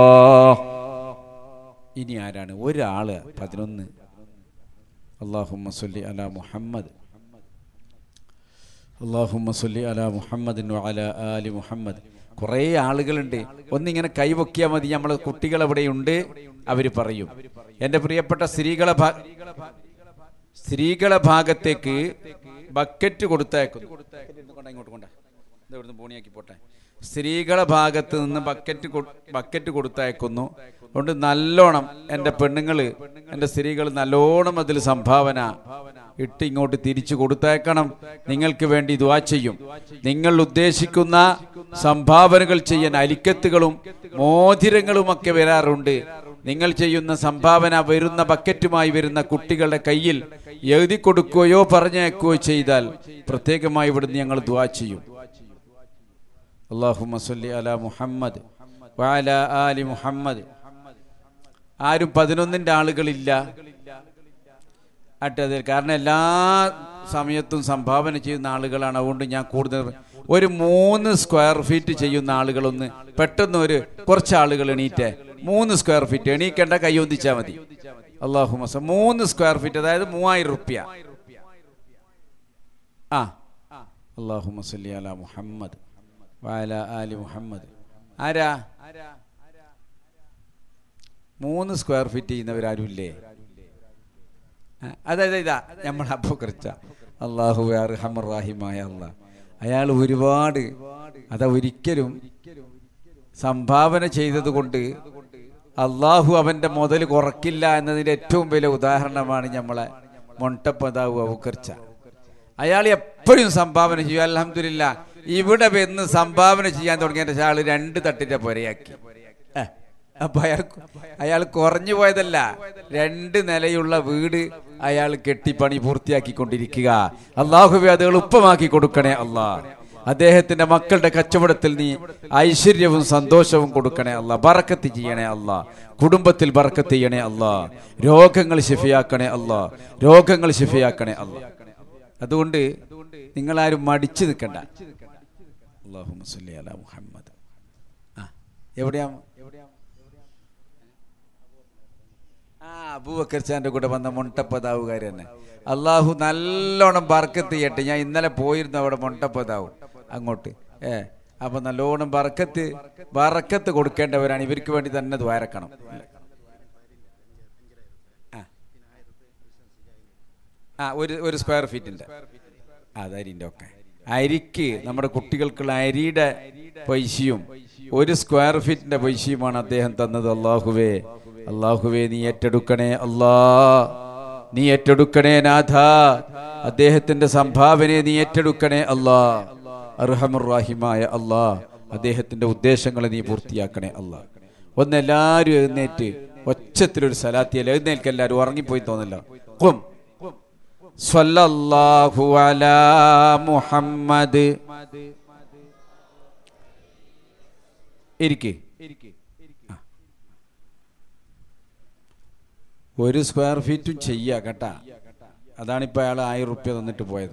ഇനി ആരാണ് ഒരാള് പതിനൊന്ന് അള്ളാഹുമ്മ സല്ലി അല മുഹമ്മദ് അള്ളാഹുമ്മ സല്ലി അല മുഹമ്മദിൻ അല ആലി മുഹമ്മദ് കുറേ ആളുകളുണ്ട് ഒന്നിങ്ങനെ കൈവക്കിയാൽ മതി നമ്മളെ കുട്ടികൾ എവിടെയുണ്ട് അവർ പറയും എൻ്റെ പ്രിയപ്പെട്ട സ്ത്രീകളെ ഭാ സ്ത്രീകളെ ഭാഗത്തേക്ക് ബക്കറ്റ് കൊടുത്തയക്കുന്നു കൊണ്ടാ, ഇങ്ങോട്ട് കൊണ്ട ഇവിടുന്ന് പൂണിയാക്കി പോട്ടെ സ്ത്രീകളെ ഭാഗത്ത് നിന്ന് ബക്കറ്റ് കൊ- ബക്കറ്റ് കൊടുത്തയക്കുന്നു അതുകൊണ്ട് നല്ലോണം എൻ്റെ പെണ്ണുങ്ങൾ എൻ്റെ സ്ത്രീകൾ നല്ലോണം അതിൽ സംഭാവന ഇട്ട് ഇങ്ങോട്ട് തിരിച്ചു കൊടുത്തേക്കണം നിങ്ങൾക്ക് വേണ്ടി ദുവാ ചെയ്യും നിങ്ങൾ ഉദ്ദേശിക്കുന്ന സംഭാവനകൾ ചെയ്യാൻ അലിക്കത്തുകളും മോതിരങ്ങളുമൊക്കെ വരാറുണ്ട് നിങ്ങൾ ചെയ്യുന്ന സംഭാവന വരുന്ന ബക്കറ്റുമായി വരുന്ന കുട്ടികളുടെ കയ്യിൽ എഴുതി കൊടുക്കുകയോ പറഞ്ഞേക്കുകയോ ചെയ്താൽ പ്രത്യേകമായി ഇവിടുന്ന് ഞങ്ങൾ ദുവാ ചെയ്യും അള്ളാഹു മസല്ലി അല മുഹമ്മദ് വാല ആലി മുഹമ്മദ് ആരും പതിനൊന്നിൻ്റെ ആളുകളില്ല ആട്ടെ അതെ കാരണം എല്ലാ സമയത്തും സംഭാവന ചെയ്യുന്ന ആളുകളാണ് അതുകൊണ്ട് ഞാൻ കൂടുതൽ ഒരു മൂന്ന് സ്ക്വയർ ഫീറ്റ് ചെയ്യുന്ന ആളുകളൊന്ന് പെട്ടെന്ന് ഒരു കുറച്ച് ആളുകൾ എണീറ്റേ മൂന്ന് സ്ക്വയർ ഫീറ്റ് എണീക്കേണ്ട കൈ ഒന്നിച്ചാൽ മതി അള്ളാഹു മസ മൂന്ന് സ്ക്വയർ ഫീറ്റ് അതായത് മൂവായിരം റുപ്യ ആ അള്ളാഹു മസല്ലി അല മുഹമ്മദ് വാല ആലി മുഹമ്മദ് ആരാ മൂന്ന് സ്ക്വയർ ഫീറ്റ് ചെയ്യുന്നവരാരും ഇല്ലേ ആ, അതായത് ഇതാ നമ്മൾ അപ്പോൾ കുറിച്ച അള്ളാഹു അർഹമറാഹിമായ അള്ളാഹ് അയാൾ ഒരുപാട് അതാ ഒരിക്കലും സംഭാവന ചെയ്തത് കൊണ്ട് അള്ളാഹു അവന്റെ മുതൽ കുറക്കില്ല എന്നതിന്റെ ഏറ്റവും വലിയ ഉദാഹരണമാണ് നമ്മളെ മൊണ്ടപ്പതാവു അവക്കർച്ച അയാൾ എപ്പോഴും സംഭാവന ചെയ്യും അലഹമില്ല ഇവിടെ വന്ന് സംഭാവന ചെയ്യാൻ തുടങ്ങിയ ആള് രണ്ട് തട്ടിന്റെ പുരയാക്കി ഏ, അപ്പൊ അയാൾ അയാൾ കുറഞ്ഞു പോയതല്ല രണ്ട് നിലയുള്ള വീട് അയാൾ കെട്ടിപ്പണി പൂർത്തിയാക്കിക്കൊണ്ടിരിക്കുക അള്ളാഹുവെ അത് എളുപ്പമാക്കി കൊടുക്കണേ അല്ലാ അദ്ദേഹത്തിന്റെ മക്കളുടെ കച്ചവടത്തിൽ നീ ഐശ്വര്യവും സന്തോഷവും കൊടുക്കണേ അല്ല ബറക്കത്ത് ചെയ്യണേ അല്ല കുടുംബത്തിൽ ബറക്കത്ത് ചെയ്യണേ അല്ല രോഗങ്ങൾ ശിഫിയാക്കണേ അല്ല രോഗങ്ങൾ ശിഫിയാക്കണേ അല്ല അതുകൊണ്ട് നിങ്ങളാരും മടിച്ചു നിൽക്കണ്ട അള്ളാഹു മുസ്ലി അല മുഹമ്മദ് ആ എവിടെയാ ആ അബൂബക്കർ ചാന്റെ കൂടെ വന്ന മൊണ്ടപ്പതാവുകാർ തന്നെ അള്ളാഹു നല്ലോണം ബർക്കത്ത് ചെയ്യട്ടെ ഞാൻ ഇന്നലെ പോയിരുന്നു അവിടെ മൊണ്ടപ്പതാവും അങ്ങോട്ട് ഏ അപ്പൊ നല്ലോണം ബർക്കത്ത് ബറക്കത്ത് കൊടുക്കേണ്ടവരാണ് ഇവർക്ക് വേണ്ടി തന്നെ ദ്വാരക്കണം ആ. ആ ഒരു ഒരു സ്ക്വയർ ഫീറ്റിന്റെ അതരിന്റെ ഒക്കെ അരിക്ക് നമ്മുടെ കുട്ടികൾക്കുള്ള അരിയുടെ പൈസയും ഒരു സ്ക്വയർ ഫീറ്റിന്റെ പൈസയുമാണ് അദ്ദേഹം തന്നത് അള്ളാഹുവേ അള്ളാഹുവേ നീ ഏറ്റെടുക്കണേ അല്ലാ നീ ഏറ്റെടുക്കണേ നാഥ അദ്ദേഹത്തിന്റെ സംഭാവനയെ നീ ഏറ്റെടുക്കണേ അല്ലാ അർഹമുറാഹിമായ അല്ലാ അദ്ദേഹത്തിന്റെ ഉദ്ദേശങ്ങളെ നീ പൂർത്തിയാക്കണേ അല്ലാ ഒന്ന് എല്ലാവരും എഴുന്നേറ്റ് ഒച്ചത്തിലൊരു സലാത്തിയല്ല എഴുന്നേൽക്ക് എല്ലാവരും ഉറങ്ങിപ്പോയി തോന്നല്ലോ കും സ്വല്ലല്ലാഹു അലാ മുഹമ്മദ് ഇരിക്ക് ആ. ഒരു സ്ക്വയർ ഫീറ്റും ചെയ്യാ കേട്ടാ അതാണിപ്പോ അയാൾ ആയിരം റുപ്യ തന്നിട്ട് പോയത്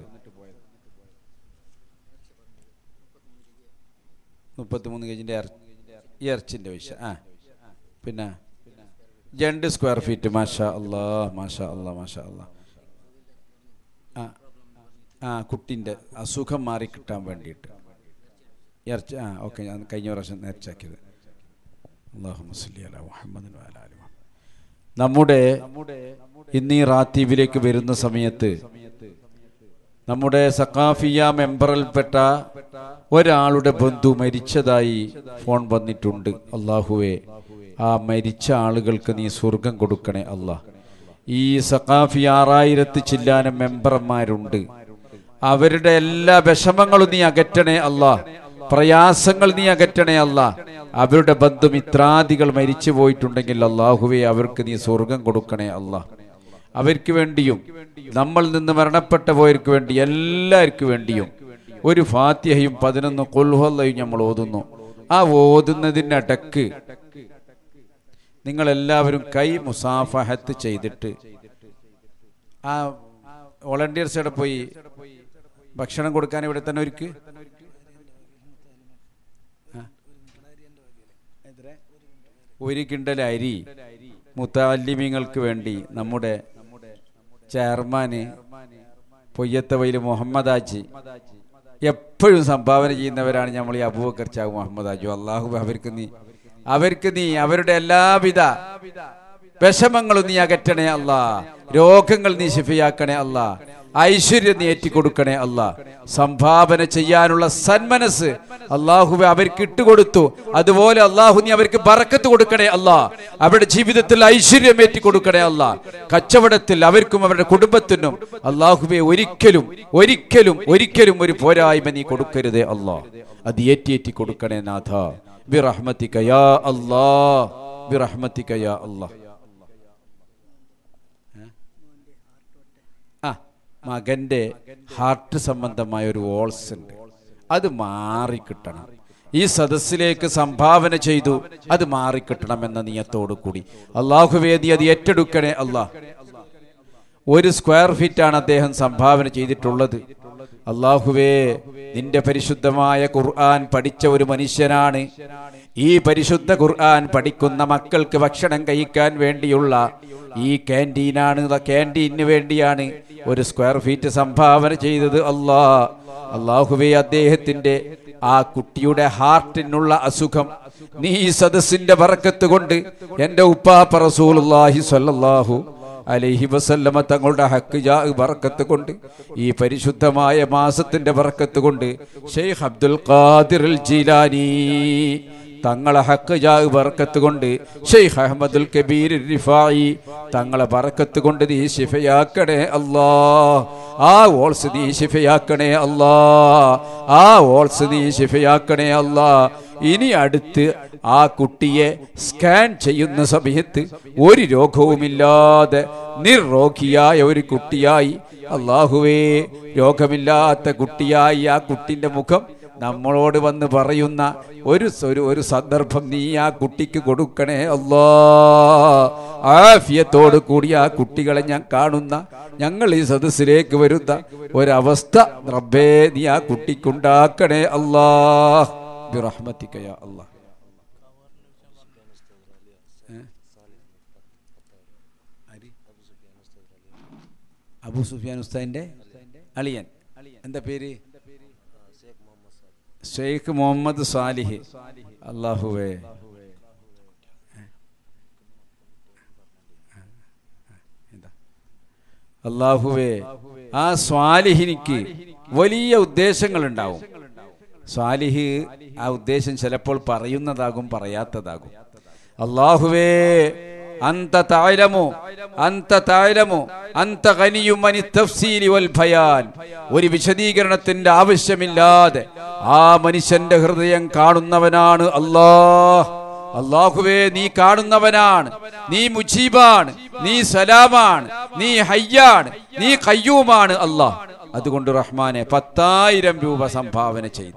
മുപ്പത്തിമൂന്ന് കേജിന്റെ ഇറച്ചിന്റെ പൈസ ആ പിന്നെ രണ്ട് സ്ക്വയർ ഫീറ്റ് മാഷാ അല്ലാ മാഷാ അല്ലാ മാഷാ അല്ലാ ആ ആ കുട്ടിൻ്റെ അസുഖം മാറി കിട്ടാൻ വേണ്ടിയിട്ട് ഇറച്ചി ആ ഓക്കെ ഞാൻ കഴിഞ്ഞ പ്രാവശ്യം നേർച്ചാക്കിയത് അള്ളാഹു മുസ്ലി അല മുഹമ്മദ് നമ്മുടെ ഇന്ന് ഈ റാത്തീബിലേക്ക് വരുന്ന സമയത്ത് നമ്മുടെ സഖാഫിയ മെമ്പറിൽപ്പെട്ട ഒരാളുടെ ബന്ധു മരിച്ചതായി ഫോൺ വന്നിട്ടുണ്ട് അള്ളാഹുവെ ആ മരിച്ച ആളുകൾക്ക് നീ സ്വർഗം കൊടുക്കണേ അല്ലാ ഈ സഖാഫി ആറായിരത്തി ചില്ലാനം മെമ്പർമാരുണ്ട് അവരുടെ എല്ലാ വിഷമങ്ങളും നീ അകറ്റണേ അല്ലാ പ്രയാസങ്ങൾ നീ അകറ്റണേ അല്ല അവരുടെ ബന്ധുമിത്രാദികൾ മരിച്ചു പോയിട്ടുണ്ടെങ്കിൽ അള്ളാഹുവെ അവർക്ക് നീ സ്വർഗം കൊടുക്കണേ അല്ല അവർക്ക് വേണ്ടിയും നമ്മൾ നിന്ന് മരണപ്പെട്ട പോയവർക്ക് വേണ്ടി എല്ലാവർക്കും വേണ്ടിയും ഒരു ഫാത്തിഹയും പതിനൊന്ന് കൊൽഹല്ലയും നമ്മൾ ഓതുന്നു ആ ഓതുന്നതിനിടക്ക് നിങ്ങൾ എല്ലാവരും കൈ മുസാഫഹത്ത് ചെയ്തിട്ട് ആ വോളണ്ടിയേഴ്സ് ഇവിടെ പോയി ഭക്ഷണം കൊടുക്കാൻ ഇവിടെ തന്നെ ഒരുക്ക് ഒരു കിണ്ടൽ അരി മുത്താലിമീങ്ങൾക്ക് വേണ്ടി നമ്മുടെ ചെയർമാന് പൊയ്യത്തവയിൽ മുഹമ്മദ് ആജി എപ്പോഴും സംഭാവന ചെയ്യുന്നവരാണ് നമ്മൾ ഈ അബൂബക്കർ ചാവ് മുഹമ്മദ് ആജു അള്ളാഹു അവർക്ക് നീ അവർക്ക് നീ അവരുടെ എല്ലാവിധ വിഷമങ്ങളും നീ അകറ്റണേ അല്ല രോഗങ്ങൾ നീ ശിഫിയാക്കണേ അല്ല ഐശ്വര്യം നീ ഏറ്റിക്കൊടുക്കണേ അല്ല സംഭാവന ചെയ്യാനുള്ള സന്മനസ് അള്ളാഹുവെ അവർക്ക് ഇട്ടുകൊടുത്തു അതുപോലെ അള്ളാഹു നീ അവർക്ക് ബറക്കത്ത് കൊടുക്കണേ അല്ല അവരുടെ ജീവിതത്തിൽ ഐശ്വര്യം ഏറ്റിക്കൊടുക്കണേ അല്ല കച്ചവടത്തിൽ അവർക്കും അവരുടെ കുടുംബത്തിനും അള്ളാഹുവെ ഒരിക്കലും ഒരിക്കലും ഒരിക്കലും ഒരു പോരായ്മ നീ കൊടുക്കരുതേ അല്ലാ അത് ഏറ്റിയേറ്റി കൊടുക്കണേ നാഥ ബിറഹ്മത്തിക യാ അല്ലാ ബിറഹ്മത്തിക യാ അല്ലാ ആ മകന്റെ ഹാർട്ട് സംബന്ധമായ ഒരു വോൾസ് ഉണ്ട് അത് മാറിക്കിട്ടണം ഈ സദസ്സിലേക്ക് സംഭാവന ചെയ്തു അത് മാറിക്കിട്ടണം എന്ന നിയത്തോടു കൂടി അള്ളാഹുവേദി അത് ഏറ്റെടുക്കണേ അല്ലാ ഒരു സ്ക്വയർ ഫീറ്റ് ആണ് അദ്ദേഹം സംഭാവന ചെയ്തിട്ടുള്ളത് അള്ളാഹുവേ നിന്റെ പരിശുദ്ധമായ ഖുർആൻ പഠിച്ച ഒരു മനുഷ്യനാണ് ഈ പരിശുദ്ധ ഖുർആൻ പഠിക്കുന്ന മക്കൾക്ക് ഭക്ഷണം കഴിക്കാൻ വേണ്ടിയുള്ള ഈ ക്യാൻറ്റീനാണ് ക്യാൻറ്റീനു വേണ്ടിയാണ് ഒരു സ്ക്വയർ ഫീറ്റ് സംഭാവന ചെയ്തത് അല്ലാ അള്ളാഹുവേ അദ്ദേഹത്തിന്റെ ആ കുട്ടിയുടെ ഹാർട്ടിനുള്ള അസുഖം നീ ഈ സദസ്സിന്റെ ബറക്കത്ത് കൊണ്ട് എന്റെ ഉപ്പാപ്പ റസൂലുള്ളാഹി സ്വല്ലല്ലാഹു അലൈഹി വസല്ലമ തങ്ങളുടെ ഹക്ക് ജാ ബറക്കത്ത് കൊണ്ട് ഈ പരിശുദ്ധമായ മാസത്തിന്റെ ബറക്കത്ത് കൊണ്ട് ഷെയ്ഖ് അബ്ദുൽ ഖാദിർ അൽ ജീലാനി തങ്ങളെ ഹക്ക് ജാ ബറക്കത്ത് കൊണ്ട് ഷെയ്ഖ് അഹമ്മദുൽ കബീർ റിഫായി തങ്ങളെ ബറക്കത്ത് കൊണ്ട് നീ ശിഫയാക്കണേ അല്ലാ ആ ഓൾസ് നീ ശിഫയാക്കണേ അല്ലാ ആ ഓൾസ് നീ ശിഫയാക്കണേ അല്ലാ ഇനി അടുത്ത് ആ കുട്ടിയെ സ്കാൻ ചെയ്യുന്ന സമയത്ത് ഒരു രോഗവുമില്ലാതെ നിർരോഗിയായ ഒരു കുട്ടിയായി അള്ളാഹുവേ രോഗമില്ലാത്ത കുട്ടിയായി ആ കുട്ടിന്റെ മുഖം നമ്മളോട് വന്ന് പറയുന്ന ഒരു ഒരു ഒരു സന്ദർഭം നീ ആ കുട്ടിക്ക് കൊടുക്കണേ അല്ലാ ആഫിയത്തോട് കൂടി ആ കുട്ടികളെ ഞാൻ കാണുന്ന ഞങ്ങൾ ഈ സദസ്സിലേക്ക് വരുന്ന ഒരവസ്ഥ റബ്ബേ നീ ആ കുട്ടിക്കുണ്ടാക്കണേ അല്ലാ ബിറഹ്മത്തിക യാ അല്ലാ അബു സുഫിയാൻ ഉസ്താദിന്റെ അളിയൻ എന്താ പേര് ഷെയ്ഖ് മുഹമ്മദ് സാലിഹ് അള്ളാഹുവേ അള്ളാഹുവേ ആ സ്വാലിഹിനിക്ക് വലിയ ഉദ്ദേശങ്ങൾ ഉണ്ടാവും സ്വാലിഹ് ആ ഉദ്ദേശം ചിലപ്പോൾ പറയുന്നതാകും പറയാത്തതാകും അള്ളാഹുവേ അന്ത താഴമോ അന്ത താഴമോ അന്ത കനിയുമനി തഫ്സീലി വൽ ഭയാൻ ഒരു വിശദീകരണത്തിന്റെ ആവശ്യമില്ലാതെ ആ മനുഷ്യന്റെ ഹൃദയം കാണുന്നവനാണ് അല്ലാഹ് അള്ളാഹുവേ നീ കാണുന്നവനാണ് നീ മുജീബാണ് നീ സലാമാണ് നീ ഹയ്യാണ് നീ കയ്യൂമാണ് അല്ലാഹ് അതുകൊണ്ട് റഹ്മാനെ പത്തായിരം രൂപ സംഭാവന ചെയ്ത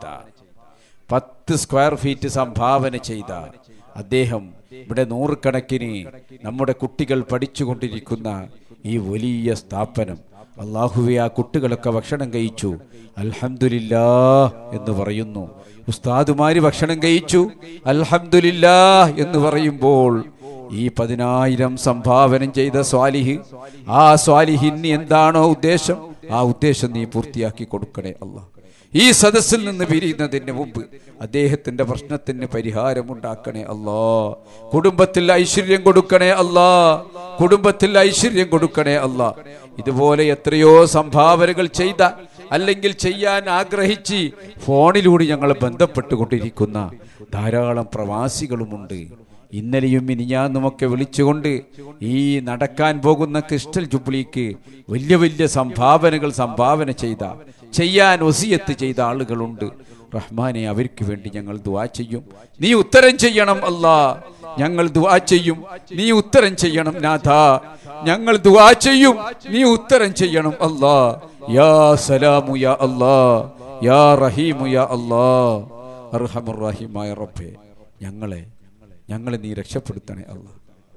പത്ത് സ്ക്വയർ ഫീറ്റ് സംഭാവന ചെയ്ത അദ്ദേഹം ഇവിടെ നൂറുകണക്കിന് നമ്മുടെ കുട്ടികൾ പഠിച്ചുകൊണ്ടിരിക്കുന്ന ഈ വലിയ സ്ഥാപനം അള്ളാഹുവെ ആ കുട്ടികളൊക്കെ ഭക്ഷണം കഴിച്ചു അൽഹംദുലില്ലാ എന്ന് പറയുന്നു ഉസ്താദുമാര് ഭക്ഷണം കഴിച്ചു അൽഹംദുലില്ലാ എന്ന് പറയുമ്പോൾ ഈ പതിനായിരം സംഭാവനം ചെയ്ത സ്വാലിഹ് ആ സ്വാലിഹിന് എന്താണോ ഉദ്ദേശം ആ ഉദ്ദേശം നീ പൂർത്തിയാക്കി കൊടുക്കണേ അല്ലാ ഈ സദസ്സിൽ നിന്ന് പിരിയുന്നതിന് മുമ്പ് അദ്ദേഹത്തിന്റെ പ്രശ്നത്തിന് പരിഹാരമുണ്ടാക്കണേ അല്ലാ കുടുംബത്തിൽ ഐശ്വര്യം കൊടുക്കണേ അല്ലാ കുടുംബത്തിൽ ഐശ്വര്യം കൊടുക്കണേ അല്ലാ ഇതുപോലെ എത്രയോ സംഭാവനകൾ ചെയ്ത അല്ലെങ്കിൽ ചെയ്യാൻ ആഗ്രഹിച്ച് ഫോണിലൂടെ ഞങ്ങൾ ബന്ധപ്പെട്ടുകൊണ്ടിരിക്കുന്ന ധാരാളം പ്രവാസികളുമുണ്ട് ഇന്നലെയും മിനിഞ്ഞാന്നുമൊക്കെ വിളിച്ചുകൊണ്ട് ഈ നടക്കാൻ പോകുന്ന ക്രിസ്റ്റൽ ജുബ്ലിക്ക് വലിയ വലിയ സംഭാവനകൾ സംഭാവന ചെയ്ത ചെയ്യാൻ ഒസിയത്ത് ചെയ്ത ആളുകളുണ്ട് റഹ്മാനെ അവർക്ക് വേണ്ടി ഞങ്ങൾ ദുവാ ചെയ്യും നീ ഉത്തരം ചെയ്യണം അല്ലാ ഞങ്ങൾ ദുവാ ചെയ്യും നീ ഉത്തരം ചെയ്യണം നാഥ ഞങ്ങൾ ദുവാ ചെയ്യും നീ ഉത്തരം ചെയ്യണം അല്ലാ യാ സലാമു യാ അല്ലാ യാ റഹീമു യാ അല്ലാ അർഹമുർ റഹീമായ റബ്ബേ ഞങ്ങളെ ഞങ്ങളെ നീ രക്ഷപ്പെടുത്തണേ അല്ല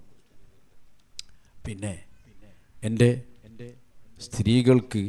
പിന്നെ എൻ്റെ സ്ത്രീകൾക്ക്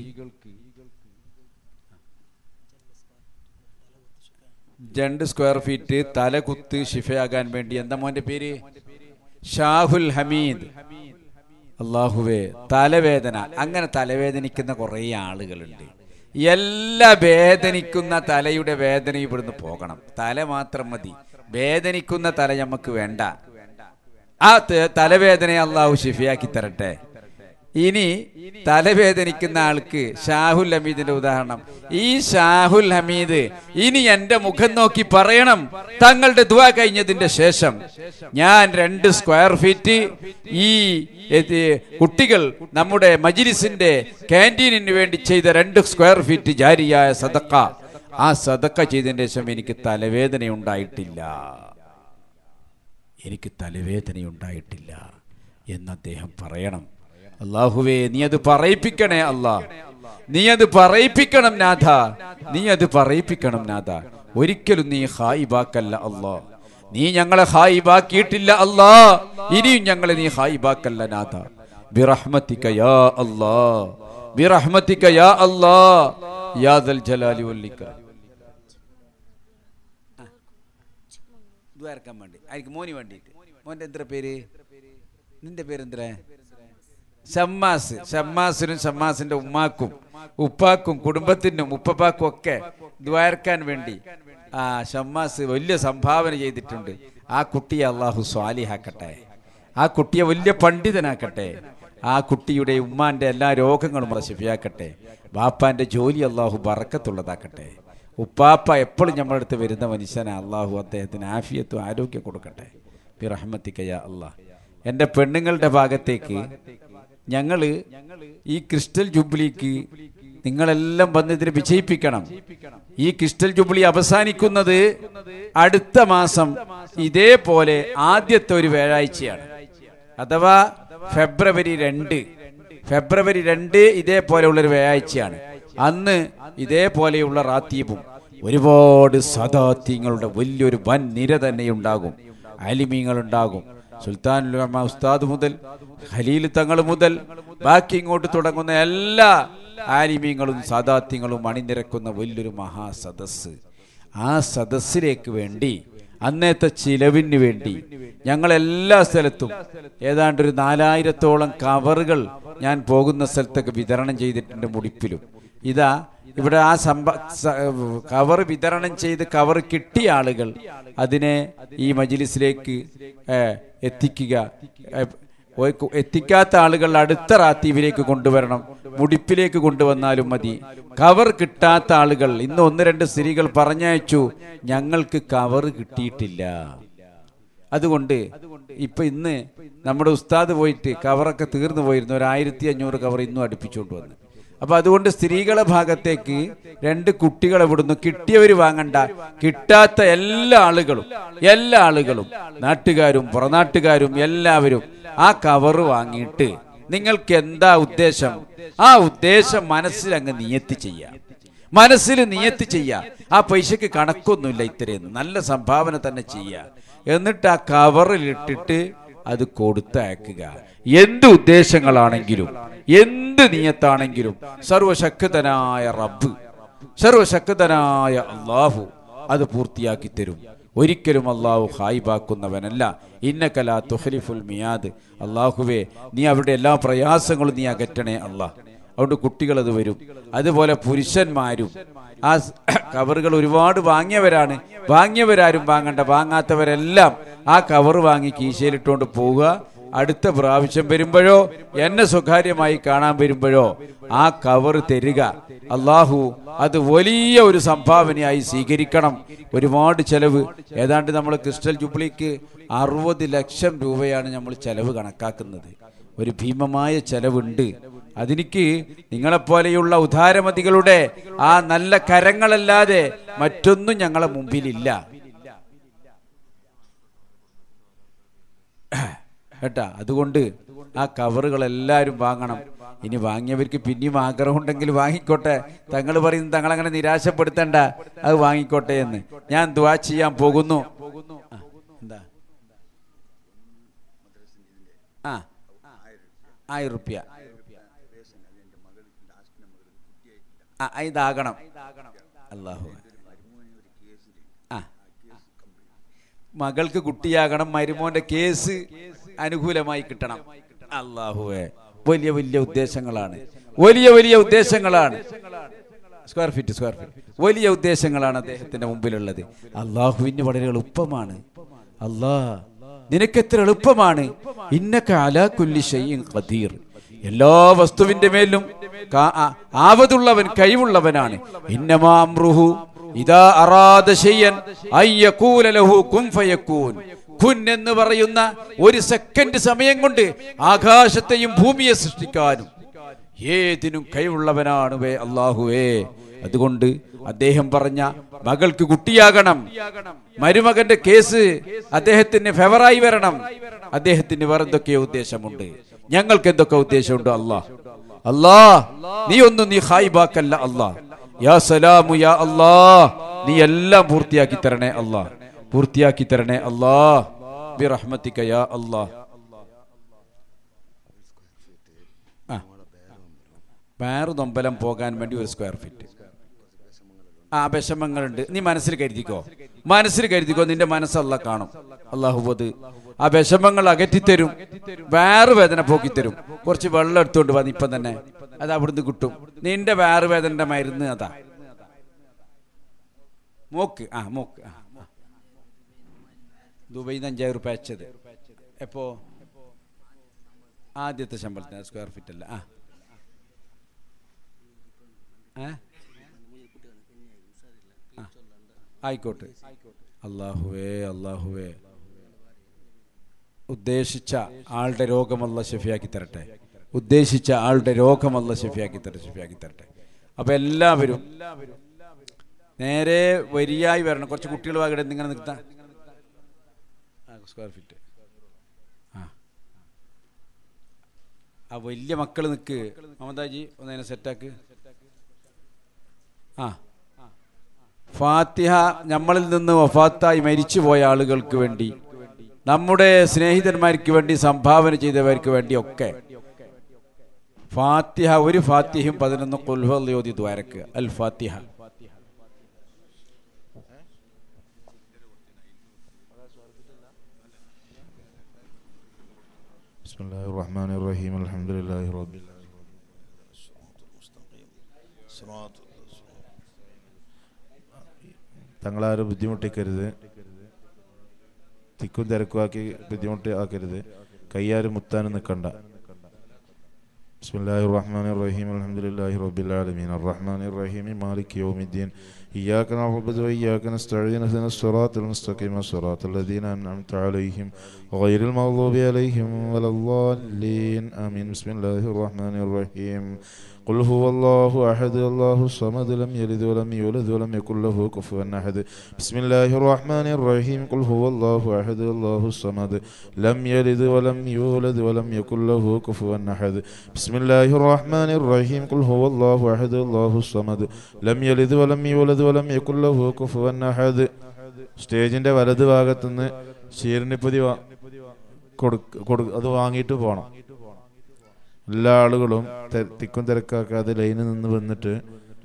രണ്ട് സ്ക്വയർ ഫീറ്റ് തലകുത്ത് ഷിഫയാകാൻ വേണ്ടി എന്താ മോന്റെ പേര് ഷാഹുൽ ഹമീദ് അള്ളാഹുവേ തലവേദന അങ്ങനെ തലവേദനിക്കുന്ന കുറേ ആളുകളുണ്ട് എല്ലാ വേദനിക്കുന്ന തലയുടെ വേദന ഇവിടുന്ന് പോകണം തല മാത്രം മതി വേദനിക്കുന്ന തല നമുക്ക് വേണ്ട ആ ത- തലവേദനയെ അള്ളാഹു ഷിഫിയാക്കി തരട്ടെ ഇനി തലവേദനിക്കുന്ന ആൾക്ക് ഷാഹുൽ ഹമീദിന്റെ ഉദാഹരണം ഈ ഷാഹുൽ ഹമീദ് ഇനി എന്റെ മുഖം നോക്കി പറയണം തങ്ങളുടെ ദുവാ കഴിഞ്ഞതിന്റെ ശേഷം ഞാൻ രണ്ട് സ്ക്വയർ ഫീറ്റ് ഈ ഇത് കുട്ടികൾ നമ്മുടെ മജിലിസിന്റെ ക്യാൻറ്റീനിന് വേണ്ടി ചെയ്ത രണ്ട് സ്ക്വയർ ഫീറ്റ് ജാരിയായ സദക്ക ആ സദക്ക ചെയ്തതിന് ശേഷം എനിക്ക് തലവേദന ഉണ്ടായിട്ടില്ല എനിക്ക് തലവേദനയുണ്ടായിട്ടില്ല എന്ന് അദ്ദേഹം പറയണം അള്ളാഹുവേ നീ അത് പറയിപ്പിക്കണേ അല്ലാ നീ അത് പറയിപ്പിക്കണം നാഥ നീ അത് പറയിപ്പിക്കണം നാഥ ഒരിക്കലും നീ ഹായിബാക്കല്ല അല്ലാ നീ ഞങ്ങളെ ഹായിബാക്കിയിട്ടില്ല അല്ലാ ഇനിയും ഞങ്ങളെ നീ ഹായിബാക്കല്ല നാഥ ബിറഹ്മത്തിക യാ അല്ലാ ബിറഹ്മത്തിക യാ അല്ലാ യാ ദൽ ജലാലി വൽ ഇക്രാം ദ്വാരക്കാൻ വേണ്ടി ആയിരിക്കും മോന് വേണ്ടിയിട്ട് മോന്റെ എത്ര പേര് നിന്റെ പേരെന്തര ഷമ്മാസ് ഷമ്മാസിനും ഷമ്മാസിന്റെ ഉമ്മാക്കും ഉപ്പാക്കും കുടുംബത്തിനും ഉപ്പപ്പാക്കും ഒക്കെ ദ്വാരക്കാൻ വേണ്ടി ആ ഷമ്മാസ് വലിയ സംഭാവന ചെയ്തിട്ടുണ്ട് ആ കുട്ടിയെ അള്ളാഹു സ്വാലിഹാക്കട്ടെ ആ കുട്ടിയെ വലിയ പണ്ഡിതനാക്കട്ടെ ആ കുട്ടിയുടെ ഉമ്മാന്റെ എല്ലാ രോഗങ്ങളും റശിഫിയാക്കട്ടെ ബാപ്പാന്റെ ജോലി അള്ളാഹു ബറക്കത്തുള്ളതാക്കട്ടെ ഉപ്പാപ്പ എപ്പോഴും നമ്മുടെ അടുത്ത് വരുന്ന മനുഷ്യനാ അള്ളാഹു അദ്ദേഹത്തിന് ആഫിയത്തും ആരോഗ്യം കൊടുക്കട്ടെ ബി റഹ്മത്തിക്കയ അള്ളാഹ് എൻ്റെ പെണ്ണുങ്ങളുടെ ഭാഗത്തേക്ക് ഞങ്ങള് ഈ ക്രിസ്റ്റൽ ജൂബിലിക്ക് നിങ്ങളെല്ലാം വന്ന് ഇതിനെ വിജയിപ്പിക്കണം ഈ ക്രിസ്റ്റൽ ജൂബിലി അവസാനിക്കുന്നത് അടുത്ത മാസം ഇതേപോലെ ആദ്യത്തെ ഒരു വ്യാഴാഴ്ചയാണ് അഥവാ ഫെബ്രുവരി രണ്ട് ഫെബ്രുവരി രണ്ട് ഇതേപോലെയുള്ള ഒരു വ്യാഴാഴ്ചയാണ് അന്ന് ഇതേപോലെയുള്ള റാത്തീബും ഒരുപാട് സദാത്യങ്ങളുടെ വലിയൊരു വൻ നിര തന്നെ ഉണ്ടാകും അലിമീങ്ങൾ ഉണ്ടാകും സുൽത്താൻ ഉലമ ഉസ്താദ് മുതൽ ഖലീൽ തങ്ങൾ മുതൽ ബാക്കി ഇങ്ങോട്ട് തുടങ്ങുന്ന എല്ലാ ആലിമീങ്ങളും സാദാത്യങ്ങളും അണിനിരക്കുന്ന വലിയൊരു മഹാസദസ് ആ സദസ്സിലേക്ക് വേണ്ടി അന്നത്തെ ചിലവിന് വേണ്ടി ഞങ്ങൾ എല്ലാ സ്ഥലത്തും ഏതാണ്ട് ഒരു നാലായിരത്തോളം കവറുകൾ ഞാൻ പോകുന്ന സ്ഥലത്തൊക്കെ വിതരണം ചെയ്തിട്ടുണ്ട് മുടിപ്പിലും ഇതാ ഇവിടെ ആ സംഭ സ- കവർ വിതരണം ചെയ്ത് കവർ കിട്ടിയ ആളുകൾ അതിനെ ഈ മജിലിസിലേക്ക് ഏ, എത്തിക്കുക ഏ, ഓ- കു- എത്തിക്കാത്ത ആളുകൾ അടുത്ത റാത്തീവിലേക്ക് കൊണ്ടുവരണം മുടിപ്പിലേക്ക് കൊണ്ടുവന്നാലും മതി കവർ കിട്ടാത്ത ആളുകൾ ഇന്ന് ഒന്ന് രണ്ട് സ്ത്രീകൾ പറഞ്ഞയച്ചു ഞങ്ങൾക്ക് കവർ കിട്ടിയിട്ടില്ല അതുകൊണ്ട് ഇപ്പൊ ഇന്ന് നമ്മുടെ ഉസ്താദ് പോയിട്ട് കവറൊക്കെ തീർന്നു പോയിരുന്നു ഒരു ആയിരത്തി അഞ്ഞൂറ് കവർ ഇന്നും അടുപ്പിച്ചുകൊണ്ട് വന്നു അപ്പൊ അതുകൊണ്ട് സ്ത്രീകളെ ഭാഗത്തേക്ക് രണ്ട് കുട്ടികളെ വിടുന്നു കിട്ടിയവർ വാങ്ങണ്ട കിട്ടാത്ത എല്ലാ ആളുകളും എല്ലാ ആളുകളും നാട്ടുകാരും പുറനാട്ടുകാരും എല്ലാവരും ആ കവറ് വാങ്ങിയിട്ട് നിങ്ങൾക്ക് എന്താ ഉദ്ദേശം ആ ഉദ്ദേശം മനസ്സിൽ അങ്ങ് നിയത്തി ചെയ്യാം മനസ്സിൽ നിയത്തി ചെയ്യുക ആ പൈസക്ക് കണക്കൊന്നുമില്ല ഇത്രയൊന്നും നല്ല സംഭാവന തന്നെ ചെയ്യുക എന്നിട്ട് ആ കവറിൽ ഇട്ടിട്ട് അത് കൊടുത്തയക്കുക എന്ത് ഉദ്ദേശങ്ങളാണെങ്കിലും എന്ത് നിയത്താണെങ്കിലും സർവശക്തനായ റബ്ബ് സർവശക്തനായ അള്ളാഹു അത് പൂർത്തിയാക്കി തരും ഒരിക്കലും അള്ളാഹു ഹായിബാക്കുന്നവനല്ല ഇന്നക്കലാ തുഹലിഫുൽ മിയാദ് അള്ളാഹുവേ നീ അവരുടെ എല്ലാ പ്രയാസങ്ങളും നീ അകറ്റണേ അള്ളാഹ് അതുകൊണ്ട് കുട്ടികൾ അത് വരും അതുപോലെ പുരുഷന്മാരും ആ സ് കവറുകൾ ഒരുപാട് വാങ്ങിയവരാണ് വാങ്ങിയവരാരും വാങ്ങണ്ട വാങ്ങാത്തവരെല്ലാം ആ കവർ വാങ്ങി കീശയിലിട്ടുകൊണ്ട് പോവുക അടുത്ത പ്രാവശ്യം വരുമ്പോഴോ എന്നെ സ്വകാര്യമായി കാണാൻ വരുമ്പോഴോ ആ കവർ തരിക അള്ളാഹു അത് വലിയ ഒരു സംഭാവനയായി സ്വീകരിക്കണം ഒരുപാട് ചെലവ് ഏതാണ്ട് നമ്മൾ ക്രിസ്റ്റൽ ജൂബിലിക്ക് അറുപത് ലക്ഷം രൂപയാണ് നമ്മൾ ചെലവ് കണക്കാക്കുന്നത് ഒരു ഭീമമായ ചെലവുണ്ട് അതിനിക്ക് നിങ്ങളെപ്പോലെയുള്ള ഉദാരമതികളുടെ ആ നല്ല കരങ്ങളല്ലാതെ മറ്റൊന്നും ഞങ്ങളെ മുമ്പിലില്ല കേട്ടാ അതുകൊണ്ട് ആ കവറുകൾ എല്ലാവരും വാങ്ങണം ഇനി വാങ്ങിയവർക്ക് പിന്നെയും ആഗ്രഹം ഉണ്ടെങ്കിൽ വാങ്ങിക്കോട്ടെ തങ്ങൾ പറയുന്നു തങ്ങളങ്ങനെ നിരാശപ്പെടുത്തണ്ട അത് വാങ്ങിക്കോട്ടെ എന്ന് ഞാൻ ദ്വാ ചെയ്യാൻ പോകുന്നു ആ, എന്താ ആ ആയിരം റുപ്യ ആ ഇതാകണം അള്ളാഹു ആ മകൾക്ക് കുട്ടിയാകണം മരുമോന്റെ കേസ് അനുകൂലമായി കിട്ടണം അള്ളാഹുവേ വലിയ വലിയ ഉദ്ദേശങ്ങളാണ് വലിയ വലിയ ഉദ്ദേശങ്ങളാണ് സ്ക്വയർ ഫീറ്റ് സ്ക്വയർ ഫീറ്റ് വലിയ ഉദ്ദേശങ്ങളാണ് അദ്ദേഹത്തിന്റെ മുമ്പിലുള്ളത് അള്ളാഹുവിന് വളരെ എളുപ്പമാണ് അല്ലാ നിനക്ക് എത്ര എളുപ്പമാണ് ഇന്നക അലാ കുല്ലി ഷൈഇൻ ഖദീർ എല്ലാ വസ്തുവിന്റെ മേലും കാ- ആ- ആവതുള്ളവൻ കഴിവുള്ളവനാണ് ഇന്നമാംറുഹു ഇതാ അറാദ ശയ്യൻ അയ്യകൂല ലഹു കുൻ ഫയക്കൂൻ കുൻ എന്ന് പറയുന്ന ഒരു സെക്കൻഡ് സമയം കൊണ്ട് ആകാശത്തെയും ഭൂമിയെ സൃഷ്ടിക്കാനും ഏതിനും കഴിവുള്ളവനാണ് വേ അള്ളാഹുവേ അതുകൊണ്ട് അദ്ദേഹം പറഞ്ഞ മകൾക്ക് കുട്ടിയാകണം മരുമകന്റെ കേസ് അദ്ദേഹത്തിന് ഫേവറായി വരണം അദ്ദേഹത്തിന് വേറെ എന്തൊക്കെയോ ഉദ്ദേശമുണ്ട് ഞങ്ങൾക്ക് എന്തൊക്കെ ഉദ്ദേശമുണ്ട് അല്ലാ അല്ലാ നീ ഒന്നും നീ ഹായിബാക്കല്ല അല്ലാ യാ സലാമു യാ അല്ലാ നീ എല്ലാം പൂർത്തിയാക്കി തരണേ അല്ലാ പൂർത്തിയാക്കി തരണേ അല്ലാ ബിറഹ്മത്തിക യാ അല്ലാ ആ വേറെ നൊമ്പലം പോകാൻ വേണ്ടി ഒരു സ്ക്വയർ ഫീറ്റ് ആ വിഷമങ്ങളുണ്ട് നീ മനസ്സിൽ കരുതിക്കോ മനസ്സിൽ കരുതിക്കോ നിന്റെ മനസ്സല്ല കാണും അള്ളാഹുബത് ആ വിഷമങ്ങൾ അകറ്റിത്തരും വേറെ വേദന പോക്കിത്തരും കുറച്ച് വെള്ളം എടുത്തുകൊണ്ട് വന്ന് ഇപ്പം തന്നെ അത് അവിടുന്ന് കിട്ടും നിന്റെ വേറെ വേദനന്റെ മരുന്ന് അതാ മോക്ക് ആ മോക്ക് ആ ആ. ദുബൈയിൽ നിന്ന് അഞ്ചായിരം റുപ്യ അയച്ചത് എപ്പോ ആദ്യത്തെ ശമ്പളത്തിന് സ്ക്വയർ ഫീറ്റ് അല്ല ആ ഏ ആ. ആയിക്കോട്ടെ അള്ളാഹുവേ അള്ളാഹുവേ ഉദ്ദേശിച്ച ആളുടെ രോഗമല്ല ഷെഫിയാക്കി തരട്ടെ ഉദ്ദേശിച്ച ആളുടെ രോഗമല്ല ഷെഫിയാക്കി തരട്ടെ ഷെഫിയാക്കി തരട്ടെ അപ്പൊ എല്ലാവരും നേരെ വരിയായി വരണം കുറച്ച് കുട്ടികൾ വാങ്ങി ഇങ്ങനെ നിൽത്താ സ്ക്വയർ ഫീറ്റ് ആ ആ വലിയ മക്കൾ നിൽക്ക് മമതാജി ഒന്നതിനെ സെറ്റാക്ക് ആ ഫാത്തിഹ നമ്മളിൽ നിന്ന് വഫാത്തായി മരിച്ചുപോയ ആളുകൾക്ക് വേണ്ടി നമ്മുടെ സ്നേഹിതന്മാർക്ക് വേണ്ടി സംഭാവന ചെയ്തവർക്ക് വേണ്ടി ഒക്കെ ഫാത്തിഹ ഒരു ഫാത്തിഹയും പതിനൊന്ന് കുൽഹോദ്യോതി ദ്വാരക്ക് അൽ ഫാത്തിഹ بسم الله الرحمن الرحيم الحمد لله رب العالمين തങ്ങളാരും ബുദ്ധിമുട്ടിക്കരുത് തിക്കും തിരക്കുമാക്കി ബുദ്ധിമുട്ട് ആക്കരുത് കയ്യാരും മുത്താനും നിൽക്കണ്ട بسم الله الرحمن الرحيم الحمد لله رب العالمين الرحمن الرحيم مالك يوم الدين إياك نعبد وإياك نستعين اهدنا الصراط المستقيم صراط الذين أنعمت عليهم غير المغضوب عليهم ولا الضالين آمين بسم الله الرحمن الرحيم قل هو الله أحد الله الصمد لم يلد ولم يولد ولم يكن له كفوا أحد بسم الله الرحمن الرحيم قل هو الله أحد الله الصمد لم يلد ولم يولد ولم يكن له كفوا أحد بسم الله الرحمن الرحيم قل هو الله أحد الله الصمد لم يلد ولم يولد ولم يكن له كفوا أحد സ്റ്റേജിന്റെ വലത് ഭാഗത്തുനിന്ന് ശീരണിപ്പതി കൊടുക്ക കൊടു അത് വാങ്ങിയിട്ട് പോകണം എല്ലാ ആളുകളും തെ- തിക്കും തിരക്കാക്കാതെ ലൈനിൽ നിന്ന് വന്നിട്ട്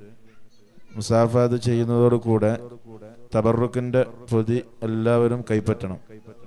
മുസാഫാദ് ചെയ്യുന്നതോട് കൂടെ തബറുക്കിന്റെ പൊതി എല്ലാവരും കൈപ്പറ്റണം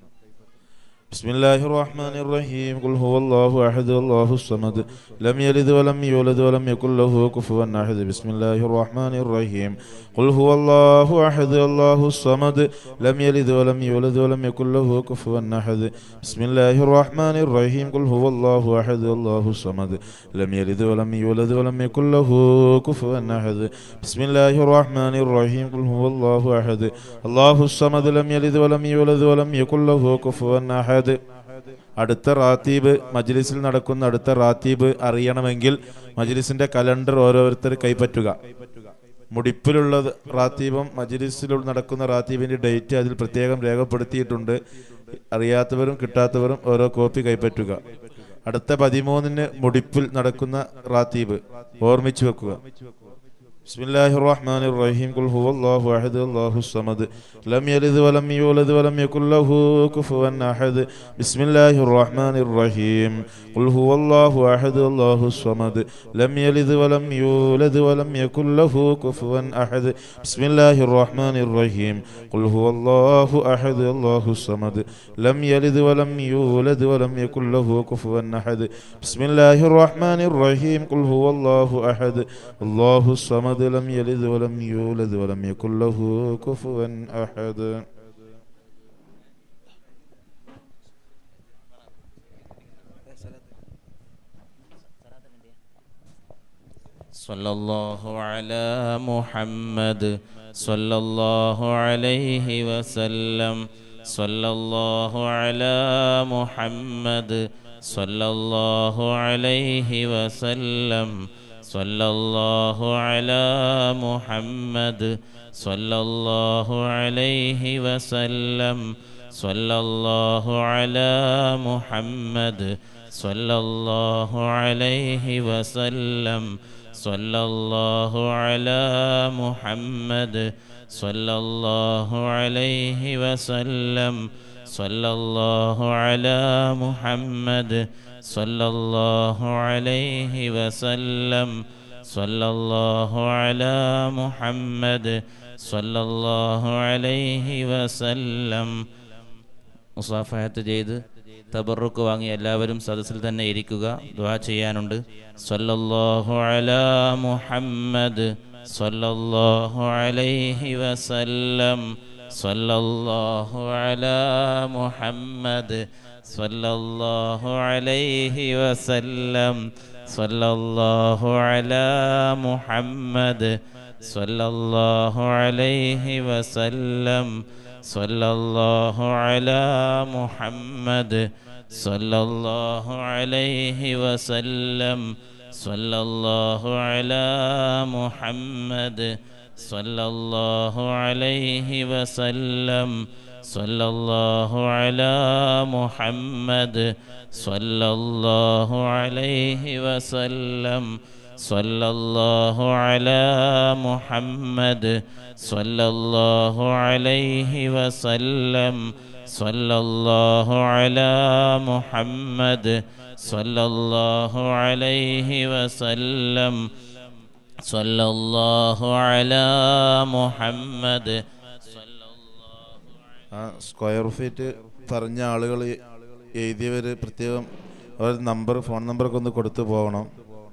بسم الله الرحمن الرحيم قل هو الله أحد الله الصمد لم يلد ولم يولد ولم يكن له كفوا أحد بسم الله الرحمن الرحيم قل هو الله أحد الله الصمد لم يلد ولم يولد ولم يكن له كفوا أحد بسم الله الرحمن الرحيم قل هو الله أحد الله الصمد لم يلد ولم يولد ولم يكن له كفوا أحد بسم الله الرحمن الرحيم قل هو الله أحد الله الصمد لم يلد ولم يولد ولم يكن له كفوا أحد അടുത്ത റാത്തീബ് മജ്ലിസിൽ നടക്കുന്ന അടുത്ത റാത്തീബ് അറിയണമെങ്കിൽ മജ്ലിസിന്റെ കലണ്ടർ ഓരോരുത്തർ കൈപ്പറ്റുക മുടിപ്പിലുള്ള റാത്തീബും മജ്ലിസിൽ നടക്കുന്ന റാത്തീബിന്റെ ഡേറ്റ് അതിൽ പ്രത്യേകം രേഖപ്പെടുത്തിയിട്ടുണ്ട് അറിയാത്തവരും കിട്ടാത്തവരും ഓരോ കോപ്പി കൈപ്പറ്റുക അടുത്ത പതിമൂന്നിന് മുടിപ്പിൽ നടക്കുന്ന റാത്തീബ് ഓർമ്മിച്ചു വെക്കുക بسم الله الرحمن الرحيم قل هو الله احد الله الصمد لم يلد ولم يولد ولم يكن له كفوا احد بسم الله الرحمن الرحيم قل هو الله احد الله الصمد لم يلد ولم يولد ولم يكن له كفوا احد بسم الله الرحمن الرحيم قل هو الله احد الله الصمد لم يلد ولم يولد ولم يكن له كفوا احد بسم الله الرحمن الرحيم قل هو الله احد الله الصمد لم يلد ولم يولد ولم يكن له كفوا احد صلى الله على محمد صلى الله عليه وسلم صلى الله على محمد صلى الله عليه وسلم صلى الله على محمد صلى الله عليه وسلم صلى الله على محمد صلى الله عليه وسلم صلى الله على محمد صلى الله عليه وسلم صلى الله على محمد صلى الله عليه وسلم صلى الله على محمد صلى الله عليه وسلم മുസാഫഹത്ത് ചെയ്ത് തബറുക്ക് വാങ്ങി എല്ലാവരും സദസ്സിൽ തന്നെ ഇരിക്കുക ദുആ ചെയ്യാനുണ്ട് സല്ലല്ലാഹു അലാ മുഹമ്മദ് സല്ലല്ലാഹു അലൈഹി വസല്ലം സല്ലല്ലാഹു അലാ മുഹമ്മദ് സല്ലല്ലാഹു അലൈഹി വസല്ലം സല്ലല്ലാഹു അലാ മുഹമ്മദ് സല്ലല്ലാഹു അലൈഹി വസല്ലം صلى الله على محمد صلى الله عليه وسلم صلى الله على محمد صلى الله عليه وسلم صلى الله على محمد صلى الله عليه وسلم صلى الله على محمد صلى الله عليه وسلم صلى الله على محمد صلى الله عليه وسلم صلى الله على محمد صلى الله ആ സ്ക്വയർ ഫീറ്റ് പറഞ്ഞ ആളുകൾ എഴുതിയവർ പ്രത്യേകം അവർ നമ്പർ ഫോൺ നമ്പറൊക്കെ ഒന്ന് കൊടുത്തു പോകണം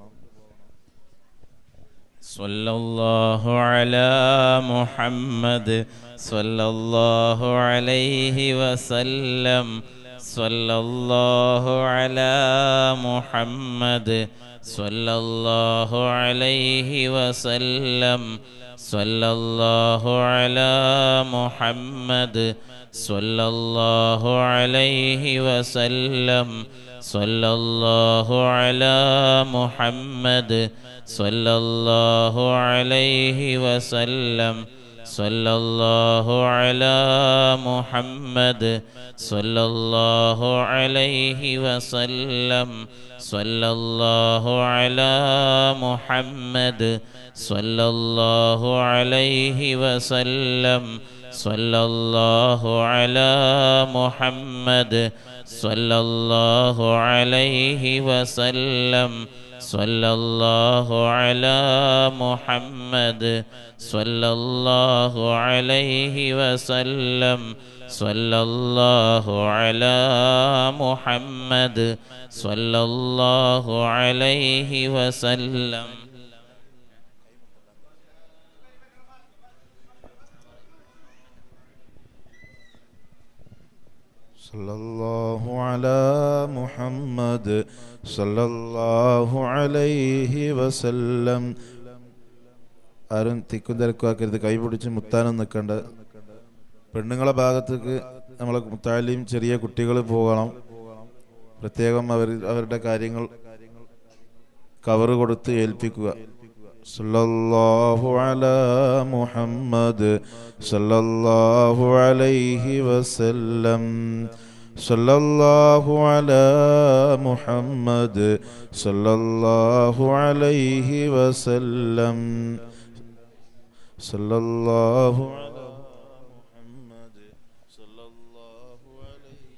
صلى الله على محمد صلى الله عليه وسلم صلى الله على محمد صلى الله عليه وسلم صلى الله على محمد صلى الله عليه وسلم صلى الله على محمد صلى الله عليه وسلم صلى الله على محمد صلى الله عليه وسلم صلى الله على محمد صلى الله عليه وسلم صلى الله على محمد صلى الله عليه وسلم صلى الله على محمد صلى الله عليه وسلم صلى الله على محمد صلى الله عليه وسلم صلى الله على محمد صلى الله عليه وسلم ആരും തിക്കും തിരക്കുമാക്കരുത് കൈ പിടിച്ച് മുത്താനും നിൽക്കണ്ട പെണ്ണുങ്ങളെ ഭാഗത്തേക്ക് നമ്മളെ മുത്താലിയും ചെറിയ കുട്ടികൾ പോകണം പ്രത്യേകം അവർ അവരുടെ കാര്യങ്ങൾ കവർ കൊടുത്ത് ഏൽപ്പിക്കുക സല്ലല്ലാഹു അലാ മുഹമ്മദ് സല്ലല്ലാഹു അലൈഹി വസല്ലം സല്ലല്ലാഹു അലാ മുഹമ്മദ് സല്ലല്ലാഹു അലൈഹി വസല്ലം സല്ലല്ലാഹു അലാ മുഹമ്മദ് സല്ലല്ലാഹു അലൈഹി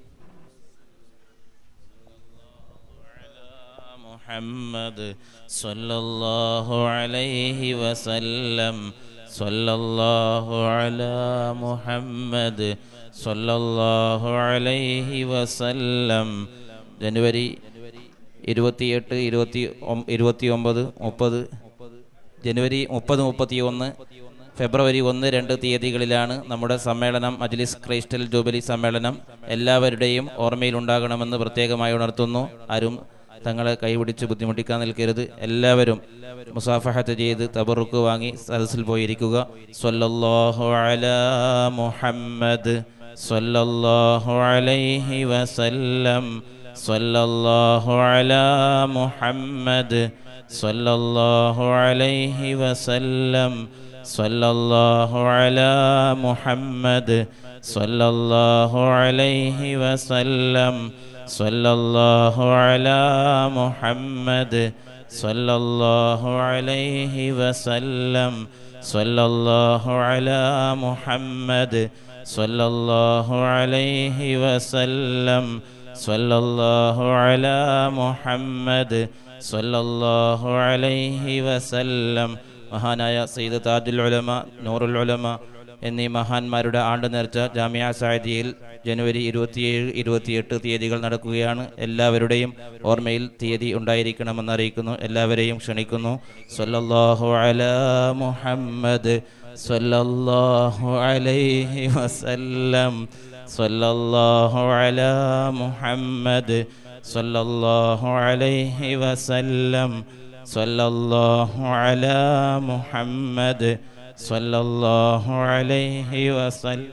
محمد صلى الله عليه وسلم صلى الله على محمد صلى الله عليه وسلم ജനുവരി ഇരുപത്തിയെട്ട് ഇരുപത്തി ഒം- ഇരുപത്തി ഒമ്പത് മുപ്പത് ജനുവരി മുപ്പത് മുപ്പത്തി ഒന്ന് ഫെബ്രുവരി ഒന്ന് രണ്ട് തീയതികളിലാണ് നമ്മുടെ സമ്മേളനം അജ്ലിസ് ക്രൈസ്റ്റൽ ജൂബിലി സമ്മേളനം എല്ലാവരുടെയും ഓർമ്മയിലുണ്ടാകണമെന്ന് പ്രത്യേകമായി ഉണർത്തുന്നു ആരും തങ്ങളെ കൈപിടിച്ച് ബുദ്ധിമുട്ടിക്കാൻ നിൽക്കരുത് എല്ലാവരും മുസാഫഹത്ത് ചെയ്ത് തബറുക്ക് വാങ്ങി സദസ്സിൽ പോയിരിക്കുക സ്വല്ലല്ലാഹു അലാ മുഹമ്മദ് സ്വല്ലല്ലാഹു അലൈഹി വസല്ലം സ്വല്ലല്ലാഹു അലാ മുഹമ്മദ് സ്വല്ലല്ലാഹു അലൈഹി വസല്ലം സ്വല്ലല്ലാഹു അലാ മുഹമ്മദ് സ്വല്ലല്ലാഹു അലൈഹി വസല്ലം സ്വല്ലല്ലാഹു അലാ മുഹമ്മദ് സ്വല്ലല്ലാഹു അലൈഹി വസല്ലം സ്വല്ലല്ലാഹു അലാ മുഹമ്മദ് സ്വല്ലല്ലാഹു അലൈഹി വസല്ലം സ്വല്ലല്ലാഹു അലാ മുഹമ്മദ് സ്വല്ലല്ലാഹു അലൈഹി വസല്ലം മഹാനായ സയ്യിദ് താജുൽ ഉലമ നൂറുൽ ഉലമ എന്നീ മഹാന്മാരുടെ ആണ്ട് നേർച്ച ജാമിയ സാദിയിൽ ജനുവരി ഇരുപത്തിയേഴ് ഇരുപത്തിയെട്ട് തീയതികൾ നടക്കുകയാണ് എല്ലാവരുടെയും ഓർമ്മയിൽ തീയതി ഉണ്ടായിരിക്കണമെന്ന് അറിയിക്കുന്നു എല്ലാവരെയും ക്ഷണിക്കുന്നു സല്ലല്ലാഹു അലാ മുഹമ്മദ് സല്ലല്ലാഹു അലൈഹി വസല്ലം സല്ലല്ലാഹു അലാ മുഹമ്മദ് സല്ലല്ലാഹു അലൈഹി വസല്ലം സല്ലല്ലാഹു അലാ മുഹമ്മദ് സല്ലല്ലാഹു അലൈഹി വസല്ലം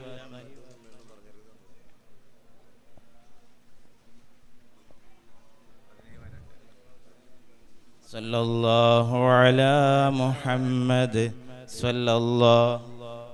സല്ലല്ലാഹു അലാ മുഹമ്മദ് സല്ലല്ലാഹു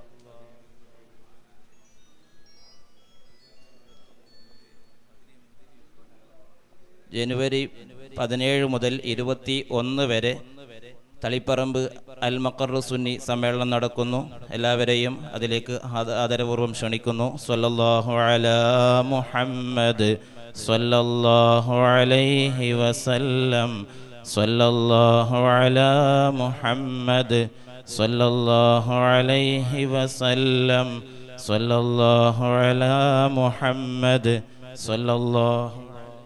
ജനുവരി പതിനേഴ് മുതൽ ഇരുപത്തി ഒന്ന് വരെ തളിപ്പറമ്പ് അൽ മക്കറു സുന്നി സമ്മേളനം നടക്കുന്നു എല്ലാവരെയും അതിലേക്ക് ആദ- ആദരപൂർവ്വം ക്ഷണിക്കുന്നു സ്വല്ലല്ലാഹു അലാ മുഹമ്മദ് സ്വല്ലല്ലാഹു അലൈഹി വസല്ലം സ്വല്ലല്ലാഹു അലാ മുഹമ്മദ് സ്വല്ലല്ലാഹു അലൈഹി വസല്ലം സ്വല്ലല്ലാഹു അലാ മുഹമ്മദ് സ്വല്ലല്ലാഹു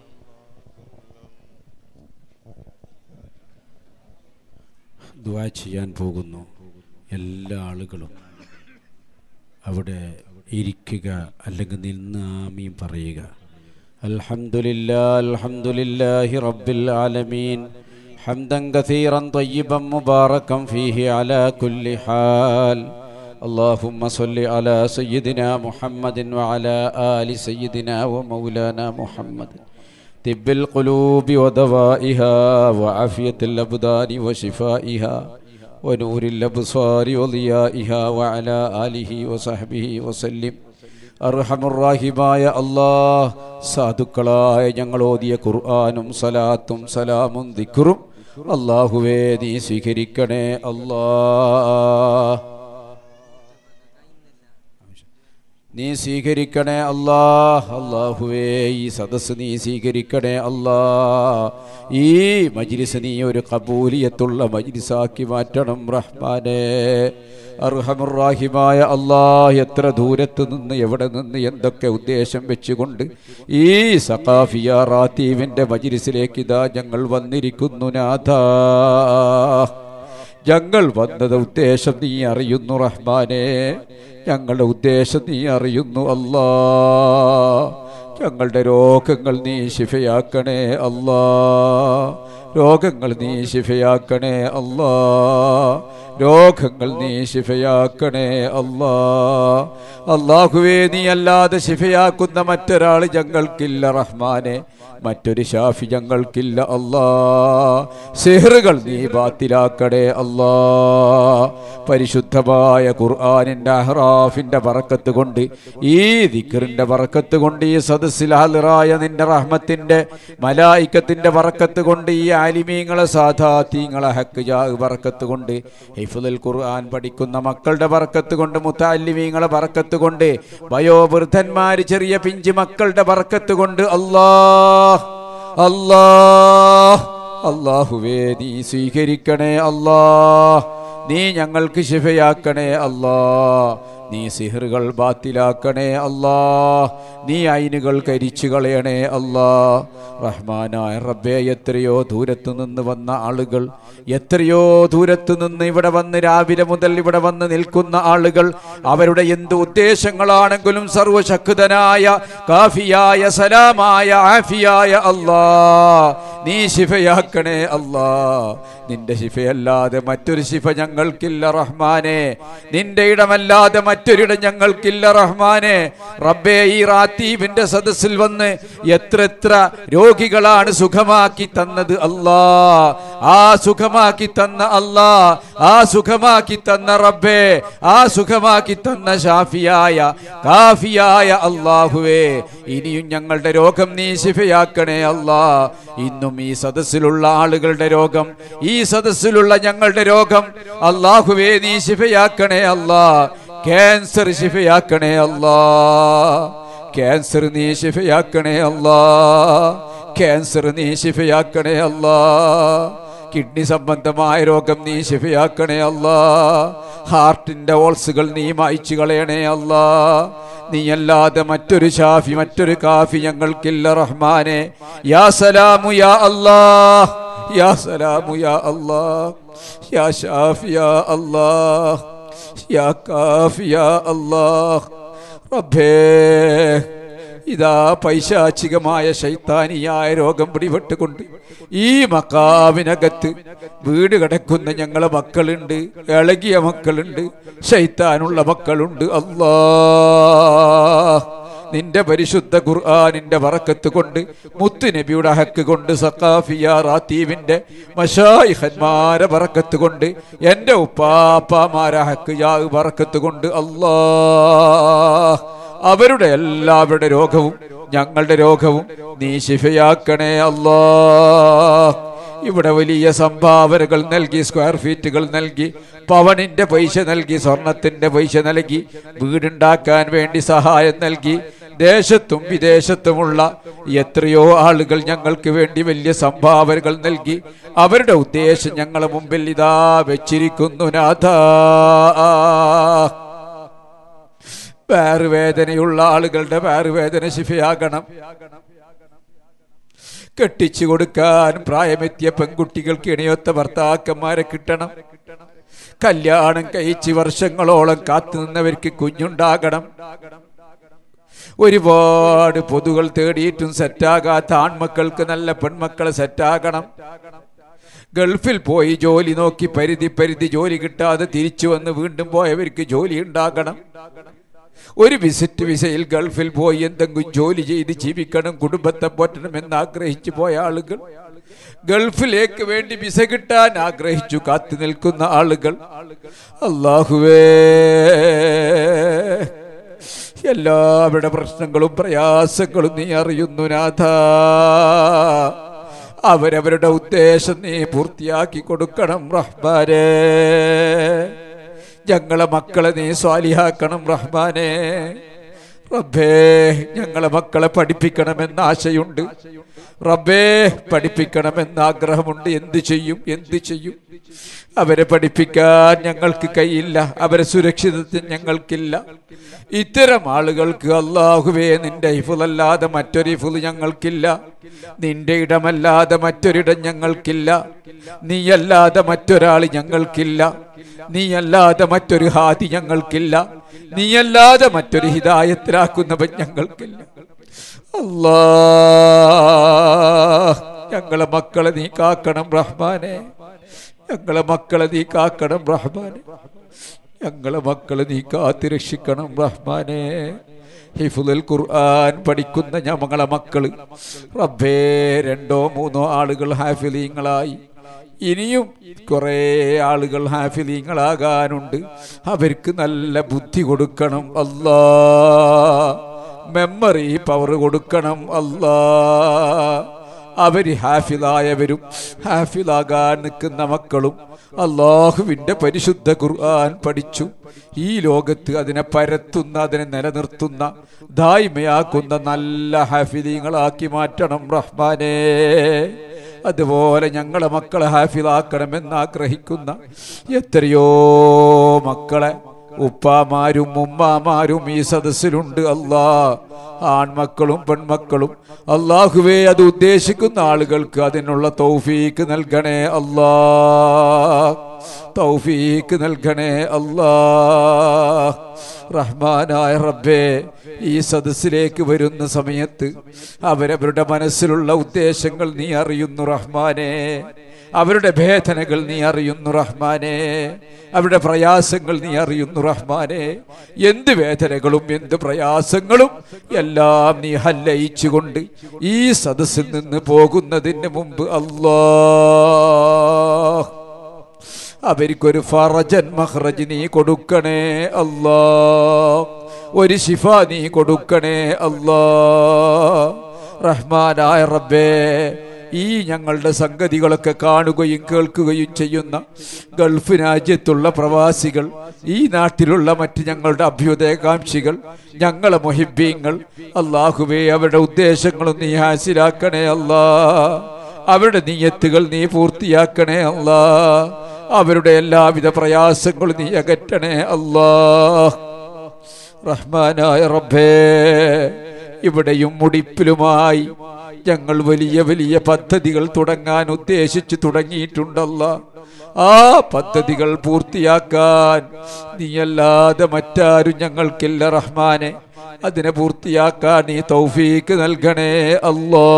ദുആ ചെയ്യാൻ പോകുന്നു എല്ലാ ആളുകളും അവിടെ ഇരിക്കുക അല്ലെങ്കിൽ നിന്ന് ആമീൻ പറയുക അൽഹംദുലില്ലാ അൽഹംദുലില്ലാഹി റബ്ബിൽ ആലമീൻ حمدا كثيرا طيبا مباركا فيه على كل حال اللهم صل على سيدنا محمد وعلى آل سيدنا ومولانا محمد طب القلوب ودوائها وعافية الأبدان وشفائها ونور الأبصار وضيائها وعلى آله وصحبه وسلم അർഹമുറാഹിമായ അള്ളാഹ് സാധുക്കളായ ഞങ്ങൾ ഓതിയ ഖുർആാനും സലാത്തും സലാമും ദിക്കുറും അള്ളാഹുവേ നീ സ്വീകരിക്കണേ അല്ലാ നീ സ്വീകരിക്കണേ അല്ലാ അള്ളാഹുവേ ഈ സദസ്സ് നീ സ്വീകരിക്കണേ അല്ലാ ഈ മജ്ലിസ് നീ ഒരു കബൂലിയത്തുള്ള മജ്ലിസാക്കി മാറ്റണം റഹ്മാനേ അർഹമുറാഹിമായ അല്ലാ എത്ര ദൂരത്ത് നിന്ന് എവിടെ നിന്ന് എന്തൊക്കെ ഉദ്ദേശം വെച്ചുകൊണ്ട് ഈ സഖാഫിയ റാത്തീവിൻ്റെ മജ്ലിസിലേക്ക് ഇതാ ഞങ്ങൾ വന്നിരിക്കുന്നു നാഥാ ഞങ്ങൾ വന്നത് ഉദ്ദേശം നീ അറിയുന്നു റഹ്മാനെ ഞങ്ങളുടെ ഉദ്ദേശം നീ അറിയുന്നു അല്ലാ ഞങ്ങളുടെ രോഗങ്ങൾ നീ ശിഫയാക്കണേ അല്ലാ രോഗങ്ങൾ നീ ശിഫയാക്കണേ അല്ലാ രോഗങ്ങൾ നീ ശിഫയാക്കണേ അല്ലാ അള്ളാഹുവേ നീ അല്ലാതെ ശിഫയാക്കുന്ന മറ്റൊരാൾ ഞങ്ങൾക്കില്ല റഹ്മാനെ മറ്റൊരു ഷാഫി ഞങ്ങൾക്കില്ല അല്ലാ സെഹറുകൾ നീ ബാത്തിലാക്കണേ അല്ലാ പരിശുദ്ധമായ ഖുർആാനിൻ്റെ അഹ്റാഫിൻ്റെ പറക്കത്ത് കൊണ്ട് ഈ ദിക്കറിൻ്റെ പറക്കത്ത് കൊണ്ട് ഈ സദസ്സിൽ ഹാലിറായ നിന്റെ റഹ്മത്തിൻ്റെ മലായിക്കത്തിൻ്റെ പറക്കത്ത് കൊണ്ട് ഈ ആലിമീങ്ങളെ സാധാത്യങ്ങളെ ഹക്ക് ജാഹ് പറക്കത്ത് കൊണ്ട് ഹിഫുദുൽ ഖുർആൻ പഠിക്കുന്ന മക്കളുടെ പറക്കത്ത് കൊണ്ട് മുത്താലിമീങ്ങളെ പറക്കത്ത് കൊണ്ട് വയോവൃദ്ധന്മാർ ചെറിയ പിഞ്ച് മക്കളുടെ പറക്കത്ത് കൊണ്ട് അല്ലാ അല്ലാ അള്ളാഹുവേ നീ സ്വീകരിക്കണേ അല്ലാ നീ ഞങ്ങൾക്ക് ശിഫയാക്കണേ അല്ലാ നീ സിഹറുകൾ ബാത്തിലാക്കണേ അല്ലാ നീ അയിനുകൾ കരിച്ചു കളയണേ അല്ലാ റഹ്മാനായ റബ്ബേ എത്രയോ ദൂരത്തു നിന്ന് വന്ന ആളുകൾ എത്രയോ ദൂരത്തു നിന്ന് ഇവിടെ വന്ന് രാവിലെ മുതൽ ഇവിടെ വന്ന് നിൽക്കുന്ന ആളുകൾ അവരുടെ എന്ത് ഉദ്ദേശങ്ങളാണെങ്കിലും സർവശക്തനായ കാഫിയായ സലാമായ ആഫിയായ അല്ലാ നീ ശിഫയാക്കണേ അല്ലാ നിന്റെ ശിഫയല്ലാതെ മറ്റൊരു ശിഫ ഞങ്ങൾക്കില്ല റഹ്മാനെ നിന്റെ ഇടമല്ലാതെ മറ്റൊരിടം ഞങ്ങൾക്കില്ല റഹ്മാനെ റബ്ബേ ഈ റാത്തീബിന്റെ സദസ്സിൽ വന്ന് എത്ര എത്ര രോഗികളാണ് സുഖമാക്കി തന്നത് അല്ലാ ആ സുഖമാക്കി തന്ന അല്ലാ ആ സുഖമാക്കി തന്ന റബ്ബേ ആ സുഖമാക്കി തന്ന ഷാഫിയായ കാഫിയായ അള്ളാഹുവേ ഇനിയും ഞങ്ങളുടെ രോഗം നീ ശിഫയാക്കണേ അല്ലാ ഇന്നും ഈ സദസ്സിലുള്ള ആളുകളുടെ രോഗം ഈ സദസ്സിലുള്ള ഞങ്ങളുടെ രോഗം അള്ളാഹുവേ നീ ശിഫയാക്കണേ അല്ലാ ക്യാൻസർ ശിഫയാക്കണേ അല്ലാ ക്യാൻസർ നീ ശിഫയാക്കണേ അല്ലാ ക്യാൻസർ നീ ശിഫയാക്കണേ അല്ലാ കിഡ്നി സംബന്ധമായ രോഗം നീ ശിഫയാക്കണേ അല്ലാ ഹാർട്ടിന്റെ ഓൾസുകൾ നീ മായ്ച്ചു കളയണേ അല്ലാ നീ അല്ലാതെ മറ്റൊരു ഷാഫി മറ്റൊരു കാഫി ഞങ്ങൾക്കില്ല റഹ്മാനെ യാ സലാമു യാ അല്ലാ യാ സലാമു യാ അല്ലാ യാ ഷാഫി യാ അല്ലാ യാ കാഫി യാ അല്ലാ റബ്ബേ ഇതാ പൈശാചികമായ ശൈത്താനിയായ രോഗം പിടിപെട്ടുകൊണ്ട് ഈ മക്കാവിനകത്ത് വീട് കിടക്കുന്ന ഞങ്ങളെ മക്കളുണ്ട് ഇളകിയ മക്കളുണ്ട് ശൈത്താനുള്ള മക്കളുണ്ട് അല്ലാ നിന്റെ പരിശുദ്ധ ഖുർആാനിന്റെ വറക്കത്ത് കൊണ്ട് മുത്തു നബിയുടെ ഹക്ക് കൊണ്ട് സക്കാഫിയ റാത്തീവിന്റെ മഷായിഹന്മാരെ വറക്കത്ത് കൊണ്ട് എൻ്റെ ഉപ്പാപ്പാമാരെ ഹക്ക് യാ വറക്കത്ത് കൊണ്ട് അല്ലാ അവരുടെ എല്ലാവരുടെ രോഗവും ഞങ്ങളുടെ രോഗവും നീ ശിഫയാക്കണേ അല്ലാ ഇവിടെ വലിയ സംഭാവനകൾ നൽകി സ്ക്വയർ ഫീറ്റുകൾ നൽകി പവനിന്റെ പൈസ നൽകി സ്വർണത്തിന്റെ പൈസ നൽകി വീടുണ്ടാക്കാൻ വേണ്ടി സഹായം നൽകി ദേശത്തും വിദേശത്തുമുള്ള എത്രയോ ആളുകൾ ഞങ്ങൾക്ക് വേണ്ടി വലിയ സംഭാവനകൾ നൽകി അവരുടെ ഉദ്ദേശം ഞങ്ങളെ മുമ്പിൽ ഇതാ വെച്ചിരിക്കുന്നു നാഥാ വേറുവേദനയുള്ള ആളുകളുടെ വേറുവേദന ശിഫയാകണം കെട്ടിച്ചു കൊടുക്കാൻ പ്രായമെത്തിയ പെൺകുട്ടികൾക്ക് ഇണയൊത്ത ഭർത്താക്കന്മാരെ കിട്ടണം കല്യാണം കഴിച്ച് വർഷങ്ങളോളം കാത്തു നിന്നവർക്ക് കുഞ്ഞുണ്ടാകണം ഒരുപാട് പൊതുകൾ തേടിയിട്ടും സെറ്റാകാത്ത ആൺമക്കൾക്ക് നല്ല പെൺമക്കളെ സെറ്റാകണം ഗൾഫിൽ പോയി ജോലി നോക്കി പരിധി പരിധി ജോലി കിട്ടാതെ തിരിച്ചു വന്ന് വീണ്ടും പോയവർക്ക് ജോലി ഉണ്ടാകണം ഒരു വിസിറ്റ് വിസയിൽ ഗൾഫിൽ പോയി എന്തെങ്കിലും ജോലി ചെയ്ത് ജീവിക്കണം കുടുംബത്തെ പോറ്റണം എന്ന് ആഗ്രഹിച്ചു പോയ ആളുകൾ ഗൾഫിലേക്ക് വേണ്ടി വിസ കിട്ടാൻ ആഗ്രഹിച്ചു കാത്തു നിൽക്കുന്ന ആളുകൾ അള്ളാഹുവേ എല്ലാവരുടെ പ്രശ്നങ്ങളും പ്രയാസങ്ങളും നീ അറിയുന്നു നാഥ അവരവരുടെ ഉദ്ദേശം നീ പൂർത്തിയാക്കി കൊടുക്കണം റഹ്മാനേ ഞങ്ങളെ മക്കളെ നീ സ്വാലിഹാക്കണം റഹ്മാനെ റബ്ബേ ഞങ്ങളെ മക്കളെ പഠിപ്പിക്കണമെന്ന് ആശയുണ്ട് റബ്ബേ പഠിപ്പിക്കണമെന്ന് ആഗ്രഹമുണ്ട് എന്ത് ചെയ്യും എന്ത് ചെയ്യും അവരെ പഠിപ്പിക്കാൻ ഞങ്ങൾക്ക് കഴിയില്ല അവരെ സുരക്ഷിതത്വം ഞങ്ങൾക്കില്ല ഇത്തരം ആളുകൾക്ക് അള്ളാഹുവേ നിന്റെ ഇഫുലല്ലാതെ മറ്റൊരു ഇഫുൽ ഞങ്ങൾക്കില്ല നിന്റെ ഇടമല്ലാതെ മറ്റൊരിടം ഞങ്ങൾക്കില്ല നീയല്ലാതെ മറ്റൊരാൾ ഞങ്ങൾക്കില്ല നീയല്ലാതെ മറ്റൊരു ഹാദി ഞങ്ങൾക്കില്ല നീയല്ലാതെ മറ്റൊരു ഹിതായത്തിലാക്കുന്നവൻ ഞങ്ങൾക്കില്ല അല്ലാ ഞങ്ങളെ മക്കളെ നീ കാക്കണം റഹ്മാനെ ഞങ്ങളെ മക്കളെ നീ കാക്കണം റഹ്മാനെ ഞങ്ങളെ മക്കളെ നീ കാത്തി രക്ഷിക്കണം റഹ്മാനെ ഹിഫുൽ ഖുർആൻ പഠിക്കുന്ന ഞങ്ങളെ മക്കള് റബ്ബേ രണ്ടോ മൂന്നോ ആളുകൾ ഹാഫിലീങ്ങളായി ഇനിയും കുറേ ആളുകൾ ഹാഫിലീങ്ങളാകാനുണ്ട് അവർക്ക് നല്ല ബുദ്ധി കൊടുക്കണം അല്ലാ മെമ്മറി പവർ കൊടുക്കണം അല്ലാ അവര് ഹാഫിലായവരും ഹാഫിലാകാൻ നിൽക്കുന്ന മക്കളും അള്ളാഹുവിന്റെ പരിശുദ്ധ ഖുർആൻ പഠിച്ചു ഈ ലോകത്ത് അതിനെ പരത്തുന്ന അതിനെ നിലനിർത്തുന്ന ദായ്മയാക്കുന്ന നല്ല ഹാഫിലീങ്ങളാക്കി മാറ്റണം റഹ്മാനേ അതുപോലെ ഞങ്ങളെ മക്കളെ ഹാഫിലാക്കണമെന്ന് ആഗ്രഹിക്കുന്ന എത്രയോ മക്കളെ ഉപ്പാമാരും ഉമ്മാമാരും ഈ സദസ്സിലുണ്ട് അല്ലാ ആൺമക്കളും പെൺമക്കളും അള്ളാഹുവേ അത് ഉദ്ദേശിക്കുന്ന ആളുകൾക്ക് അതിനുള്ള തൗഫീക്ക് നൽകണേ അല്ലാ തൗഫീക്ക് നൽകണേ അല്ലാ റഹ്മാനായ റബ്ബേ ഈ സദസ്സിലേക്ക് വരുന്ന സമയത്ത് അവരവരുടെ മനസ്സിലുള്ള ഉദ്ദേശങ്ങൾ നീ അറിയുന്നു റഹ്മാനെ അവരുടെ വേദനകൾ നീ അറിയുന്നു റഹ്മാനെ അവരുടെ പ്രയാസങ്ങൾ നീ അറിയുന്നു റഹ്മാനെ എന്ത് വേദനകളും എന്ത് പ്രയാസങ്ങളും എല്ലാം നീ ഹല്ലയിച്ചുകൊണ്ട് ഈ സദസ്സിൽ നിന്ന് പോകുന്നതിന് മുമ്പ് അല്ലാ അവർക്കൊരു ഫറജൻ മഹ്റജ് നീ കൊടുക്കണേ അല്ലാ ഒരു ശിഫ നീ കൊടുക്കണേ അല്ലാ റഹ്മാനായ റബ്ബേ ഈ ഞങ്ങളുടെ സംഗതികളൊക്കെ കാണുകയും കേൾക്കുകയും ചെയ്യുന്ന ഗൾഫ് രാജ്യത്തുള്ള പ്രവാസികൾ ഈ നാട്ടിലുള്ള മറ്റ് ഞങ്ങളുടെ അഭ്യുദയകാംക്ഷികൾ ഞങ്ങളെ മൊഹിബീങ്ങൾ അള്ളാഹുവേ അവരുടെ ഉദ്ദേശങ്ങളും നീ ഹാസിലാക്കണേ അല്ലാ അവരുടെ നീയത്തുകൾ നീ പൂർത്തിയാക്കണേ അല്ലാ അവരുടെ എല്ലാവിധ പ്രയാസങ്ങളും നീ അകറ്റണേ അല്ലാ റഹ്മാനായ റബ്ബേ ഇവിടെയും മുടിപ്പിലുമായി ഞങ്ങൾ വലിയ വലിയ പദ്ധതികൾ തുടങ്ങാൻ ഉദ്ദേശിച്ചു തുടങ്ങിയിട്ടുണ്ടല്ല ആ പദ്ധതികൾ പൂർത്തിയാക്കാൻ നീയല്ലാതെ മറ്റാരും ഞങ്ങൾക്കില്ല റഹ്മാനെ അതിനെ പൂർത്തിയാക്കാൻ നീ തൗഫീക്ക് നൽകണേ അല്ലാ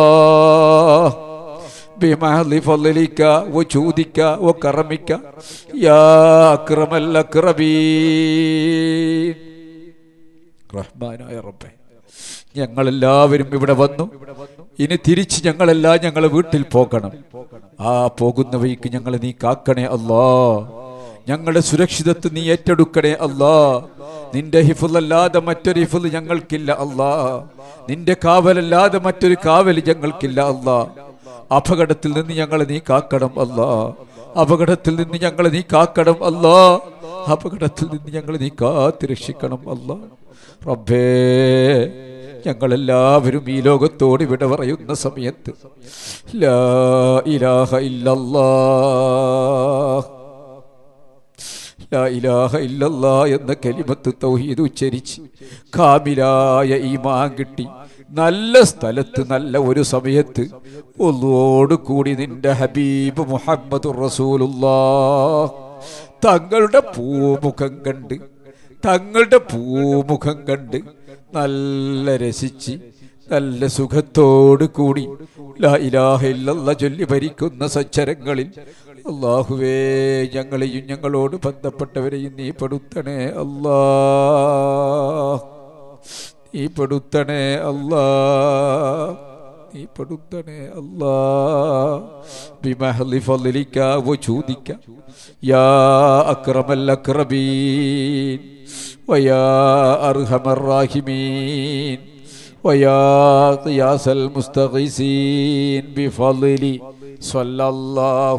بمحض فضلك وجودك وكرمك يا أكرم الأكرمين റഹ്മാനായ റബ്ബേ ഞങ്ങളെല്ലാവരും ഇവിടെ വന്നു ഇനി തിരിച്ച് ഞങ്ങളെല്ലാം ഞങ്ങളെ വീട്ടിൽ പോകണം ആ പോകുന്ന വഴിക്ക് ഞങ്ങളെ നീ കാക്കണേ അല്ലാ ഞങ്ങളുടെ സുരക്ഷിതത്വം നീ ഏറ്റെടുക്കണേ അല്ലാ നിന്റെ ഹിഫുലല്ലാതെ മറ്റൊരു ഹിഫുൽ ഞങ്ങൾക്കില്ല അല്ലാ നിന്റെ കാവലല്ലാതെ മറ്റൊരു കാവൽ ഞങ്ങൾക്കില്ല അല്ലാ അപകടത്തിൽ നിന്ന് ഞങ്ങളെ നീ കാക്കണം അല്ലാ അപകടത്തിൽ നിന്ന് ഞങ്ങളെ നീ കാക്കണം അല്ലാ അപകടത്തിൽ നിന്ന് ഞങ്ങളെ നീ കാത്തു രക്ഷിക്കണം അല്ലാ റബ്ബേ ഞങ്ങളെല്ലാവരും ഈ ലോകത്തോട് വിട പറയുന്ന സമയത്ത് ലാ ഇലാഹ ഇല്ലല്ലാഹ് ലാ ഇലാഹ ഇല്ലല്ലാ എന്ന കലിമത്ത് തൗഹീദ് ഉച്ചരിച്ച് കാമിലായ ഈമാൻ കിട്ടി നല്ല സ്ഥലത്ത് നല്ല ഒരു സമയത്ത് ഒന്നോട് കൂടി നിന്റെ ഹബീബ് മുഹമ്മദ് റസൂലുള്ളാ തങ്ങളുടെ പൂമുഖം കണ്ട് തങ്ങളുടെ പൂമുഖം കണ്ട് നല്ല രസിച്ച് നല്ല സുഖത്തോടു കൂടി ലാ ഇലാഹ ഇല്ലല്ലാ ചൊല്ലി ഭരിക്കുന്ന സച്ചരങ്ങളിൽ അള്ളാഹുവേ ഞങ്ങളെയും ഞങ്ങളോട് ബന്ധപ്പെട്ടവരെയും നീ പെടുത്തണേ അല്ലാ നീ പെടുത്തണേ അല്ലാ നീ പെടുത്തണേ അല്ലാ ബിമഹലി ഫളിലിക വജൂദിക യാ അക്രമൽ അക്രബീൻ ويا أرحم الراحمين ويا قياس المستغيثين بفضل صلى الله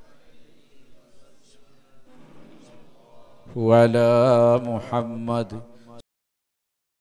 وعلى محمد